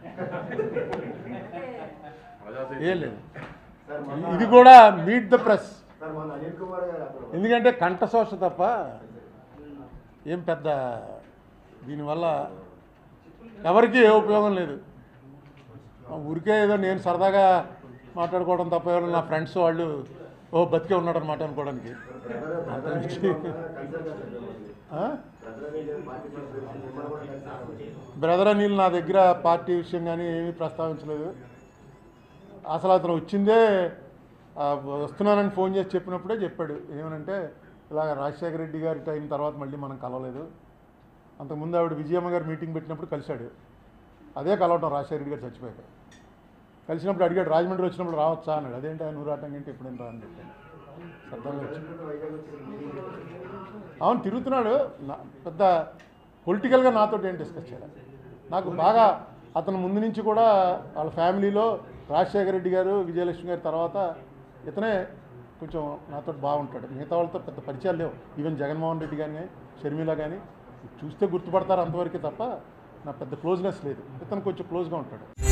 S8: అంటే
S1: ఏం లేదు
S4: సార్ మొన్న
S1: ఇది కూడా మీట్ ద ప్రెస్
S4: సార్ మొన్న అనిల్ కుమార్ గారు అక్కడ
S1: ఎందుకంటే కంఠశోష తప్ప ఏం పెద్ద దీనివల్ల ఎవరికీ ఏ ఉపయోగం లేదు ఆ ఊరికే ఏదో నేను సరదాగా మాట్లాడుకోవడం తప్ప ఎవరు నా ఫ్రెండ్స్ వాళ్ళు ఓ బతికే ఉన్నాడు అనమాట అనుకోవడానికి
S4: brother brother Anil consult sir
S1: ఆ?
S4: బ్రదర్ అనిల్ పార్టీ ప్రెసిడెంట్ మిమ్మల్ని కూడా కలిసి
S1: బ్రదర్ అనిల్ నా దగ్గర పార్టీ విషయం కానీ ఏమీ ప్రస్తావించలేదు అసలు అతను వచ్చిందే ఆ, వస్తున్నానని ఫోన్ చేసి చెప్పినప్పుడే చెప్పాడు ఏమనంటే ఇలాగ రాజశేఖర రెడ్డి గారి టైం తర్వాత మళ్ళీ మనం కలవలేదు అంతకుముందు ఆవిడ విజయమ్మ గారు మీటింగ్ పెట్టినప్పుడు కలిశాడు అదే కలవటం రాజశేఖర రెడ్డి గారు చచ్చిపోయాక కలిసినప్పుడు అడిగాడు రాజమండ్రి వచ్చినప్పుడు రావచ్చా అన్నాడు అదేంటి ఆయన నువ్వు రావటం ఏంటి ఎప్పుడైనా రా అని చెప్పాను సరదాగా వచ్చి
S4: వైజాగ్ వచ్చి మీటింగ్
S1: అవును తిరుగుతున్నాడు నా- పెద్ద పొలిటికల్గా నాతో ఏం డిస్కస్ చేయాలి నాకు బాగా అతను ముందు నుంచి కూడా వాళ్ళ ఫ్యామిలీలో రాజశేఖర రెడ్డి గారు విజయలక్ష్మి గారి తర్వాత ఇతనే కొంచెం నాతో బాగుంటాడు మిగతా వాళ్ళతో పెద్ద పరిచయాలు లేవు ఈవెన్ జగన్మోహన్ రెడ్డి కానీ షర్మిల కానీ చూస్తే గుర్తుపడతారు అంతవరకే తప్ప నా పెద్ద క్లోజ్నెస్ లేదు ఇతను కొంచెం క్లోజ్గా ఉంటాడు